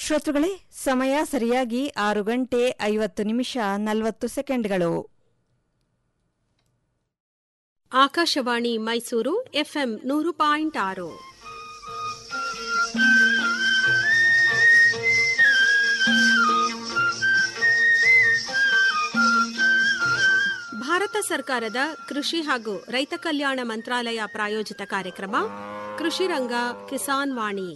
ಶ್ರೋತೃಗಳೇ ಸಮಯ ಸರಿಯಾಗಿ ಆರು ಗಂಟೆ ಐವತ್ತು ನಿಮಿಷ ನಲವತ್ತು ಸೆಕೆಂಡ್ಗಳು ಆಕಾಶವಾಣಿ ಮೈಸೂರು ಎಫ್ಎಂ ನೂರು ಪಾಯಿಂಟ್ ಆರು ಭಾರತ ಸರ್ಕಾರದ ಕೃಷಿ ಹಾಗೂ ರೈತ ಕಲ್ಯಾಣ ಮಂತ್ರಾಲಯ ಪ್ರಾಯೋಜಿತ ಕಾರ್ಯಕ್ರಮ ಕೃಷಿ ರಂಗ ಕಿಸಾನ್ ವಾಣಿ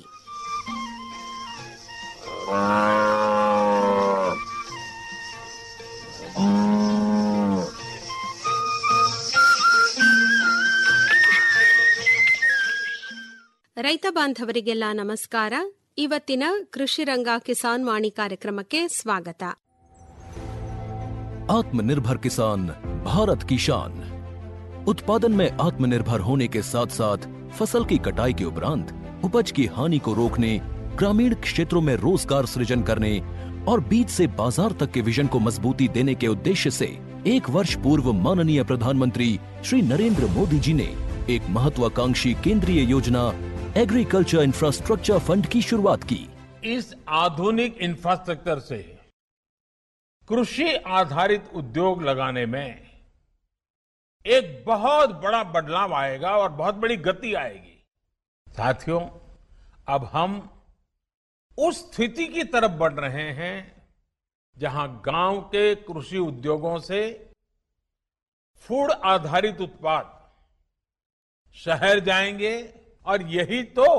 ರೈತ ಬಾಂಧವರಿಗೆಲ್ಲ ನಮಸ್ಕಾರ ಇವತ್ತಿನ ಕೃಷಿ ರಂಗ ಕಿಸಾನ್ ವಾಣಿ ಕಾರ್ಯಕ್ರಮಕ್ಕೆ ಸ್ವಾಗತ आत्मनिर्भर किसान भारत की शान उत्पादन में आत्मनिर्भर होने के साथ साथ फसल की कटाई के उपरांत उपज की हानि को रोकने ग्रामीण क्षेत्रों में रोजगार सृजन करने और बीज से बाजार तक के विजन को मजबूती देने के उद्देश्य से एक वर्ष पूर्व माननीय प्रधानमंत्री श्री नरेंद्र मोदी जी ने एक महत्वाकांक्षी केंद्रीय योजना एग्रीकल्चर इंफ्रास्ट्रक्चर फंड की शुरुआत की इस आधुनिक इंफ्रास्ट्रक्चर से कृषि आधारित उद्योग लगाने में एक बहुत बड़ा बदलाव आएगा और बहुत बड़ी गति आएगी साथियों अब हम उस स्थिति की तरफ बढ़ रहे हैं जहां गांव के कृषि उद्योगों से फूड आधारित उत्पाद शहर जाएंगे और यही तो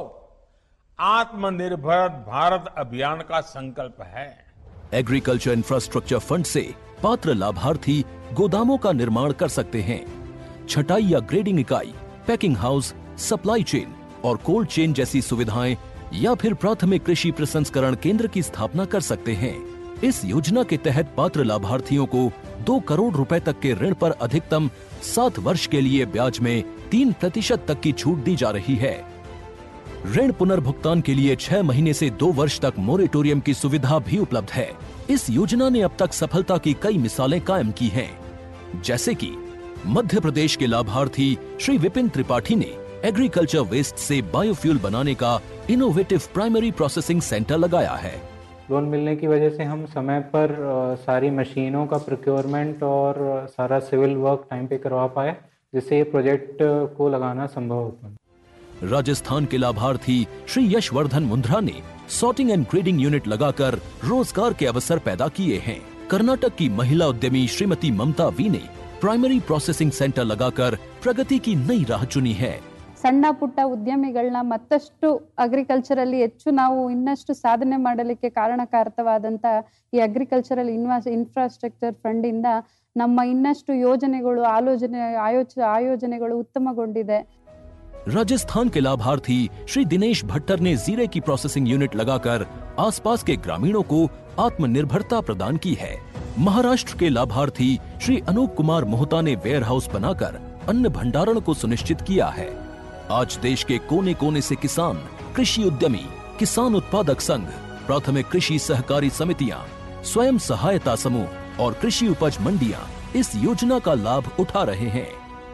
आत्मनिर्भर भारत अभियान का संकल्प है एग्रीकल्चर इंफ्रास्ट्रक्चर फंड से पात्र लाभार्थी गोदामों का निर्माण कर सकते हैं छटाई या ग्रेडिंग इकाई पैकिंग हाउस सप्लाई चेन और कोल्ड चेन जैसी सुविधाएं या फिर प्राथमिक कृषि प्रसंस्करण केंद्र की स्थापना कर सकते हैं इस योजना के तहत पात्र लाभार्थियों को दो करोड़ रुपए तक के ऋण पर अधिकतम सात वर्ष के लिए ब्याज में तीन प्रतिशत तक की छूट दी जा रही है ऋण पुनर्भुगतान के लिए छह महीने से दो वर्ष तक मोरेटोरियम की सुविधा भी उपलब्ध है इस योजना ने अब तक सफलता की कई मिसालें कायम की हैं, जैसे कि मध्य प्रदेश के लाभार्थी श्री विपिन त्रिपाठी ने एग्रीकल्चर वेस्ट से बायोफ्यूल बनाने का इनोवेटिव प्राइमरी प्रोसेसिंग सेंटर लगाया है लोन मिलने की वजह से हम समय पर अ, सारी मशीनों का प्रोक्योरमेंट और अ, सारा सिविल वर्क टाइम पे करवा पाए जिससे ये प्रोजेक्ट अ, को लगाना संभव हो पाया राजस्थान के लाभार्थी श्री यशवर्धन मुंद्रा ने सॉर्टिंग एंड ग्रेडिंग यूनिट लगाकर रोजगार के अवसर पैदा किए हैं कर्नाटक की महिला उद्यमी श्रीमती ममता वी ने प्राइमरी प्रोसेसिंग सेंटर लगाकर प्रगति की नई राह चुनी है ಸಣ್ಣ ಪುಟ್ಟ ಉದ್ಯಮಿಗಳನ್ನ ಮತ್ತಷ್ಟು ಅಗ್ರಿಕಲ್ಚರಲ್ಲಿ ಹೆಚ್ಚು ನಾವು ಇನ್ನಷ್ಟು ಸಾಧನೆ ಮಾಡಲಿಕ್ಕೆ ಕಾರಣಕಾರಕವಾದಂತ ಈ ಅಗ್ರಿಕಲ್ಚರಲ್ ಇನ್ವಾಸ್ ಇನ್ಫ್ರಾಸ್ಟ್ರಕ್ಚರ್ ಫಂಡ್ ಇಂದ ನಮ್ಮ ಇನ್ನಷ್ಟು ಯೋಜನೆಗಳು ಆಲೋಚನೆ ಆಯೋಚ ಆಯೋಜನೆಗಳು ಉತ್ತಮಗೊಂಡಿದೆ राजस्थान के लाभार्थी श्री दिनेश भट्टर ने जीरे की प्रोसेसिंग यूनिट लगाकर आसपास के ग्रामीणों को आत्मनिर्भरता प्रदान की है महाराष्ट्र के लाभार्थी श्री अनूप कुमार मोहता ने वेयर हाउस बनाकर अन्न भंडारण को सुनिश्चित किया है आज देश के कोने कोने से किसान कृषि उद्यमी किसान उत्पादक संघ प्राथमिक कृषि सहकारी समितियां स्वयं सहायता समूह और कृषि उपज मंडियां इस योजना का लाभ उठा रहे हैं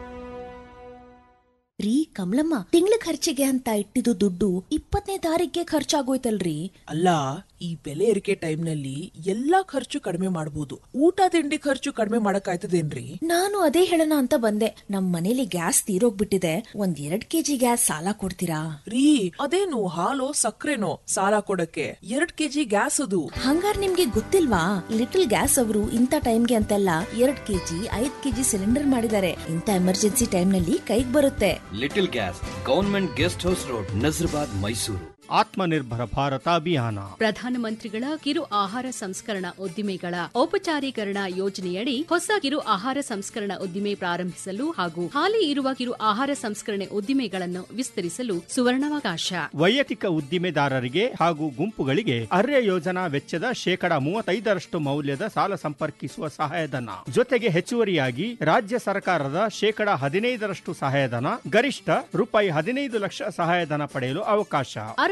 ರೀ ಕಮಲಮ್ಮ ತಿಂಗಳ ಖರ್ಚಿಗೆ ಅಂತ ಇಟ್ಟಿದ್ದು ದುಡ್ಡು ಇಪ್ಪತ್ತನೇ ತಾರೀಕಿಗೆ ಖರ್ಚಾಗೋಯ್ತಲ್ರಿ ಅಲ್ಲ ಈ ಬೆಲೆ ಏರಿಕೆ ಟೈಮ್ನಲ್ಲಿ ಎಲ್ಲಾ ಖರ್ಚು ಕಡಿಮೆ ಮಾಡಬಹುದು ಊಟ ತಿಂಡಿ ಖರ್ಚು ಕಡಿಮೆ ಮಾಡಕ್ಕಾಯ್ತದೇನ್ರಿ ನಾನು ಅದೇ ಹೇಳೋಣ ಅಂತ ಬಂದೆ ನಮ್ ಮನೇಲಿ ಗ್ಯಾಸ್ ತೀರೋಗ್ಬಿಟ್ಟಿದೆ ಒಂದ್ ಎರಡ್ ಕೆಜಿ ಗ್ಯಾಸ್ ಸಾಲ ಕೊಡ್ತೀರಾ ರೀ ಅದೇನು ಹಾಲು ಸಕ್ಕರೆನೋ ಸಾಲ ಕೊಡಕ್ಕೆ ಎರಡ್ ಕೆಜಿ ಗ್ಯಾಸ್ ಅದು ಹಂಗಾರ್ ನಿಮ್ಗೆ ಗೊತ್ತಿಲ್ವಾ ಲಿಟಲ್ ಗ್ಯಾಸ್ ಅವರು ಇಂಥ ಟೈಮ್ಗೆ ಅಂತೆಲ್ಲ ಎರಡ್ ಕೆಜಿ ಐದ್ ಕೆಜಿ ಸಿಲಿಂಡರ್ ಮಾಡಿದ್ದಾರೆ ಇಂಥ ಎಮರ್ಜೆನ್ಸಿ ಟೈಮ್ ನಲ್ಲಿ ಕೈಗ್ ಬರುತ್ತೆ little gas government guest house road Nazarbad Mysuru Atmanirbhar Bharat Abhiyan ಪ್ರಧಾನಮಂತ್ರಿಗಳ ಕಿರು ಆಹಾರ ಸಂಸ್ಕರಣಾ ಉದ್ದಿಮೆಗಳ ಔಪಚಾರೀಕರಣ ಯೋಜನೆಯಡಿ ಹೊಸ ಕಿರು ಆಹಾರ ಸಂಸ್ಕರಣಾ ಉದ್ದಿಮೆ ಪ್ರಾರಂಭಿಸಲು ಹಾಗೂ ಹಾಲಿ ಇರುವ ಕಿರು ಆಹಾರ ಸಂಸ್ಕರಣೆ ಉದ್ದಿಮೆಗಳನ್ನು ವಿಸ್ತರಿಸಲು ಸುವರ್ಣಾವಕಾಶ ವೈಯಕ್ತಿಕ ಉದ್ದಿಮೆದಾರರಿಗೆ ಹಾಗೂ ಗುಂಪುಗಳಿಗೆ ಅರ್ಯ ಯೋಜನಾ ವೆಚ್ಚದ ಶೇಕಡ ಮೂವತ್ತೈದರಷ್ಟು ಮೌಲ್ಯದ ಸಾಲ ಸಂಪರ್ಕಿಸುವ ಸಹಾಯಧನ ಜೊತೆಗೆ ಹೆಚ್ಚುವರಿಯಾಗಿ ರಾಜ್ಯ ಸರ್ಕಾರದ ಶೇಕಡ ಹದಿನೈದರಷ್ಟು ಸಹಾಯಧನ ಗರಿಷ್ಠ ರೂಪಾಯಿ ಹದಿನೈದು ಲಕ್ಷ ಸಹಾಯಧನ ಪಡೆಯಲು ಅವಕಾಶ ಅರ್ಹ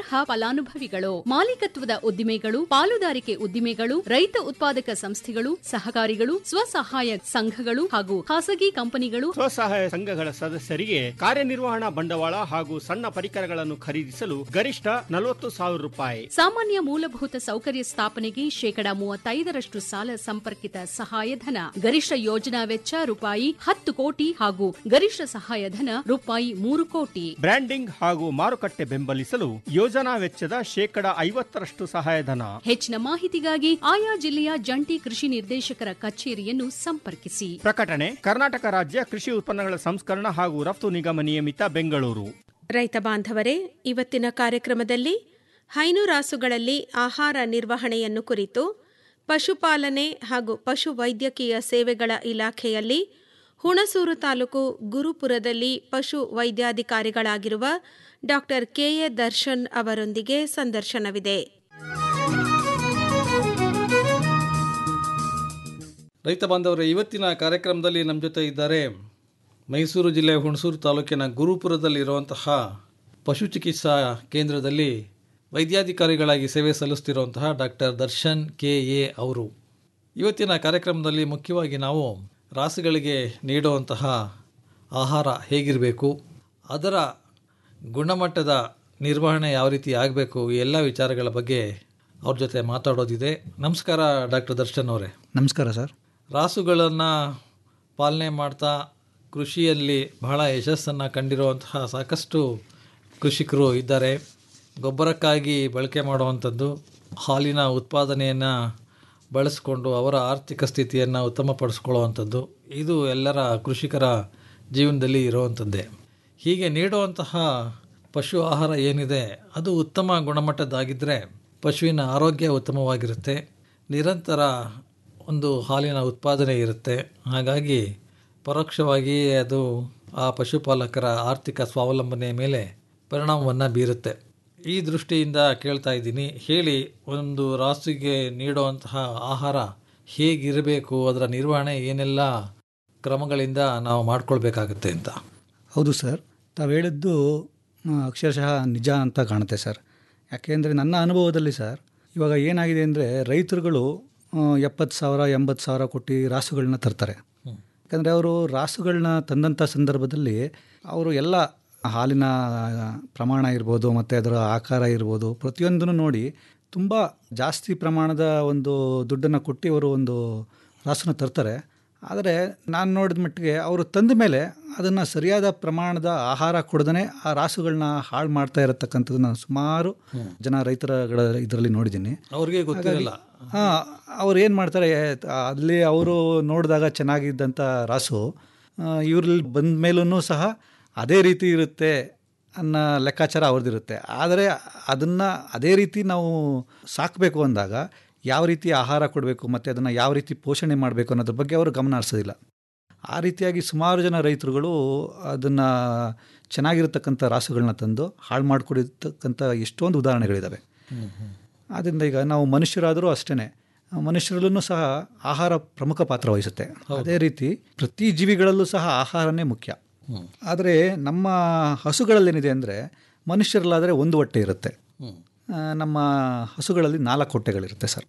ಅರ್ಹ ಫಲಾನುಭವಿಗಳು ಮಾಲೀಕತ್ವದ ಉದ್ದಿಮೆಗಳು ಪಾಲುದಾರಿಕೆ ಉದ್ದಿಮೆಗಳು ರೈತ ಉತ್ಪಾದಕ ಸಂಸ್ಥೆಗಳು ಸಹಕಾರಿಗಳು ಸ್ವಸಹಾಯ ಸಂಘಗಳು ಹಾಗೂ ಖಾಸಗಿ ಕಂಪನಿಗಳು ಸ್ವಸಹಾಯ ಸಂಘಗಳ ಸದಸ್ಯರಿಗೆ ಕಾರ್ಯನಿರ್ವಹಣಾ ಬಂಡವಾಳ ಹಾಗೂ ಸಣ್ಣ ಪರಿಕರಗಳನ್ನು ಖರೀದಿಸಲು ಗರಿಷ್ಠ ನಲವತ್ತು ಸಾವಿರ ರೂಪಾಯಿ ಸಾಮಾನ್ಯ ಮೂಲಭೂತ ಸೌಕರ್ಯ ಸ್ಥಾಪನೆಗೆ ಶೇಕಡ ಮೂವತ್ತೈದರಷ್ಟು ಸಾಲ ಸಂಪರ್ಕಿತ ಸಹಾಯಧನ ಗರಿಷ್ಠ ಯೋಜನಾ ವೆಚ್ಚ ರೂಪಾಯಿ ಹತ್ತು ಕೋಟಿ ಹಾಗೂ ಗರಿಷ್ಠ ಸಹಾಯಧನ ರೂಪಾಯಿ ಮೂರು ಕೋಟಿ ಬ್ರ್ಯಾಂಡಿಂಗ್ ಹಾಗೂ ಮಾರುಕಟ್ಟೆ ಬೆಂಬಲಿಸಲು ಯೋಜನಾ ವೆಚ್ಚದ ಶೇಕಡ ಐವತ್ತರಷ್ಟು ಸಹಾಯಧನ ಹೆಚ್ಚಿನ ಮಾಹಿತಿಗಾಗಿ ಆಯಾ ಜಿಲ್ಲೆಯ ಜಂಟಿ ಕೃಷಿ ನಿರ್ದೇಶಕರ ಕಚೇರಿಯನ್ನು ಸಂಪರ್ಕಿಸಿ ಪ್ರಕಟಣೆ ಕರ್ನಾಟಕ ರಾಜ್ಯ ಕೃಷಿ ಉತ್ಪನ್ನಗಳ ಸಂಸ್ಕರಣ ಹಾಗೂ ರಫ್ತು ನಿಗಮ ನಿಯಮಿತ ಬೆಂಗಳೂರು ರೈತ ಬಾಂಧವರೇ ಇವತ್ತಿನ ಕಾರ್ಯಕ್ರಮದಲ್ಲಿ ಹೈನುರಾಸುಗಳಲ್ಲಿ ಆಹಾರ ನಿರ್ವಹಣೆಯನ್ನು ಕುರಿತು ಪಶುಪಾಲನೆ ಹಾಗೂ ಪಶು ವೈದ್ಯಕೀಯ ಸೇವೆಗಳ ಇಲಾಖೆಯಲ್ಲಿ ಹುಣಸೂರು ತಾಲೂಕು ಗುರುಪುರದಲ್ಲಿ ಪಶು ವೈದ್ಯಾಧಿಕಾರಿಗಳಾಗಿರುವ ಡಾಕ್ಟರ್ ಕೆಎ ದರ್ಶನ್ ಅವರೊಂದಿಗೆ ಸಂದರ್ಶನವಿದೆ ರೈತ ಬಾಂಧವರೇ ಇವತ್ತಿನ ಕಾರ್ಯಕ್ರಮದಲ್ಲಿ ನಮ್ಮ ಜೊತೆ ಇದ್ದಾರೆ ಮೈಸೂರು ಜಿಲ್ಲೆ ಹುಣಸೂರು ತಾಲೂಕಿನ ಗುರುಪುರದಲ್ಲಿರುವಂತಹ ಪಶು ಚಿಕಿತ್ಸಾ ಕೇಂದ್ರದಲ್ಲಿ ವೈದ್ಯಾಧಿಕಾರಿಗಳಾಗಿ ಸೇವೆ ಸಲ್ಲಿಸ್ತಿರುವಂತಹ ಡಾಕ್ಟರ್ ದರ್ಶನ್ ಕೆ ಎ ಅವರು ಇವತ್ತಿನ ಕಾರ್ಯಕ್ರಮದಲ್ಲಿ ಮುಖ್ಯವಾಗಿ ನಾವು ರಾಸುಗಳಿಗೆ ನೀಡುವಂತಹ ಆಹಾರ ಹೇಗಿರಬೇಕು ಅದರ ಗುಣಮಟ್ಟದ ನಿರ್ವಹಣೆ ಯಾವ ರೀತಿ ಆಗಬೇಕು ಈ ಎಲ್ಲ ವಿಚಾರಗಳ ಬಗ್ಗೆ ಅವ್ರ ಜೊತೆ ಮಾತಾಡೋದಿದೆ ನಮಸ್ಕಾರ ಡಾಕ್ಟರ್ ದರ್ಶನ್ ಅವರೇ ನಮಸ್ಕಾರ ಸರ್ ರಾಸುಗಳನ್ನು ಪಾಲನೆ ಮಾಡ್ತಾ ಕೃಷಿಯಲ್ಲಿ ಬಹಳ ಯಶಸ್ಸನ್ನು ಕಂಡಿರುವಂತಹ ಸಾಕಷ್ಟು ಕೃಷಿಕರು ಇದ್ದಾರೆ ಗೊಬ್ಬರಕ್ಕಾಗಿ ಬಳಕೆ ಮಾಡುವಂಥದ್ದು ಹಾಲಿನ ಉತ್ಪಾದನೆಯನ್ನು ಬಳಸಿಕೊಂಡು ಅವರ ಆರ್ಥಿಕ ಸ್ಥಿತಿಯನ್ನು ಉತ್ತಮಪಡಿಸ್ಕೊಳ್ಳುವಂಥದ್ದು ಇದು ಎಲ್ಲರ ಕೃಷಿಕರ ಜೀವನದಲ್ಲಿ ಇರುವಂಥದ್ದೇ ಹೀಗೆ ನೀಡುವಂತಹ ಪಶು ಆಹಾರ ಏನಿದೆ ಅದು ಉತ್ತಮ ಗುಣಮಟ್ಟದ್ದಾಗಿದ್ದರೆ ಪಶುವಿನ ಆರೋಗ್ಯ ಉತ್ತಮವಾಗಿರುತ್ತೆ ನಿರಂತರ ಒಂದು ಹಾಲಿನ ಉತ್ಪಾದನೆ ಇರುತ್ತೆ ಹಾಗಾಗಿ ಪರೋಕ್ಷವಾಗಿ ಅದು ಆ ಪಶುಪಾಲಕರ ಆರ್ಥಿಕ ಸ್ವಾವಲಂಬನೆಯ ಮೇಲೆ ಪರಿಣಾಮವನ್ನು ಬೀರುತ್ತೆ ಈ ದೃಷ್ಟಿಯಿಂದ ಕೇಳ್ತಾ ಇದ್ದೀನಿ ಹೇಳಿ ಒಂದು ರಾಸುಗೆ ನೀಡುವಂತಹ ಆಹಾರ ಹೇಗಿರಬೇಕು ಅದರ ನಿರ್ವಹಣೆ ಏನೆಲ್ಲ ಕ್ರಮಗಳಿಂದ ನಾವು ಮಾಡ್ಕೊಳ್ಬೇಕಾಗತ್ತೆ ಅಂತ ಹೌದು ಸರ್ ತಾವು ಹೇಳಿದ್ದು ಆ, ಅಕ್ಷರಶಃ ನಿಜ ಅಂತ ಕಾಣುತ್ತೆ ಸರ್ ಯಾಕೆಂದರೆ ನನ್ನ ಅನುಭವದಲ್ಲಿ ಸರ್ ಇವಾಗ ಏನಾಗಿದೆ ಅಂದರೆ ರೈತರುಗಳು ಎಪ್ಪತ್ತು ಸಾವಿರ ಎಂಬತ್ತು ಸಾವಿರ ಕೊಟ್ಟು ರಾಸುಗಳನ್ನ ತರ್ತಾರೆ ಯಾಕಂದರೆ ಅವರು ರಾಸುಗಳನ್ನ ತಂದಂಥ ಸಂದರ್ಭದಲ್ಲಿ ಅವರು ಎಲ್ಲ ಹಾಲಿನ ಪ್ರಮಾಣ ಇರ್ಬೋದು ಮತ್ತು ಅದರ ಆಕಾರ ಇರ್ಬೋದು ಪ್ರತಿಯೊಂದನ್ನು ನೋಡಿ ತುಂಬ ಜಾಸ್ತಿ ಪ್ರಮಾಣದ ಒಂದು ದುಡ್ಡನ್ನು ಕೊಟ್ಟು ಅವರು ಒಂದು ರಾಸನ್ನ ತರ್ತಾರೆ ಆದರೆ ನಾನು ನೋಡಿದ ಮಟ್ಟಿಗೆ ಅವರು ತಂದ ಮೇಲೆ ಅದನ್ನು ಸರಿಯಾದ ಪ್ರಮಾಣದ ಆಹಾರ ಕೊಡದೇ ಆ ರಾಸುಗಳನ್ನ ಹಾಳು ಮಾಡ್ತಾ ಇರತಕ್ಕಂಥದ್ದು ನಾನು ಸುಮಾರು ಜನ ರೈತರಗಳ ಇದರಲ್ಲಿ ನೋಡಿದ್ದೀನಿ ಅವ್ರಿಗೆ ಗೊತ್ತಿರಲ್ಲ ಹಾಂ ಅವ್ರು ಏನು ಮಾಡ್ತಾರೆ ಅಲ್ಲಿ ಅವರು ನೋಡಿದಾಗ ಚೆನ್ನಾಗಿದ್ದಂಥ ರಾಸು ಇವ್ರಲ್ಲಿ ಬಂದ ಮೇಲೂ ಸಹ ಅದೇ ರೀತಿ ಇರುತ್ತೆ ಅನ್ನೋ ಲೆಕ್ಕಾಚಾರ ಅವ್ರದ್ದಿರುತ್ತೆ ಆದರೆ ಅದನ್ನು ಅದೇ ರೀತಿ ನಾವು ಸಾಕಬೇಕು ಅಂದಾಗ ಯಾವ ರೀತಿ ಆಹಾರ ಕೊಡಬೇಕು ಮತ್ತು ಅದನ್ನು ಯಾವ ರೀತಿ ಪೋಷಣೆ ಮಾಡಬೇಕು ಅನ್ನೋದ್ರ ಬಗ್ಗೆ ಅವರು ಗಮನ ಹರಿಸೋದಿಲ್ಲ ಆ ರೀತಿಯಾಗಿ ಸುಮಾರು ಜನ ರೈತರುಗಳು ಅದನ್ನು ಚೆನ್ನಾಗಿರತಕ್ಕಂಥ ರಾಸುಗಳನ್ನ ತಂದು ಹಾಳು ಮಾಡಿಕೊಡಿರ್ತಕ್ಕಂಥ ಎಷ್ಟೊಂದು ಉದಾಹರಣೆಗಳಿದ್ದಾವೆ ಆದ್ದರಿಂದ ಈಗ ನಾವು ಮನುಷ್ಯರಾದರೂ ಅಷ್ಟೇ ಮನುಷ್ಯರಲ್ಲೂ ಸಹ ಆಹಾರ ಪ್ರಮುಖ ಪಾತ್ರ ವಹಿಸುತ್ತೆ ಅದೇ ರೀತಿ ಪ್ರತಿ ಜೀವಿಗಳಲ್ಲೂ ಸಹ ಆಹಾರನೇ ಮುಖ್ಯ ಆದರೆ ನಮ್ಮ ಹಸುಗಳಲ್ಲೇನಿದೆ ಅಂದರೆ ಮನುಷ್ಯರಲ್ಲಾದರೆ ಒಂದು ಹೊಟ್ಟೆ ಇರುತ್ತೆ ಆ, ನಮ್ಮ ಹಸುಗಳಲ್ಲಿ ನಾಲ್ಕು ಹೊಟ್ಟೆಗಳಿರುತ್ತೆ ಸರ್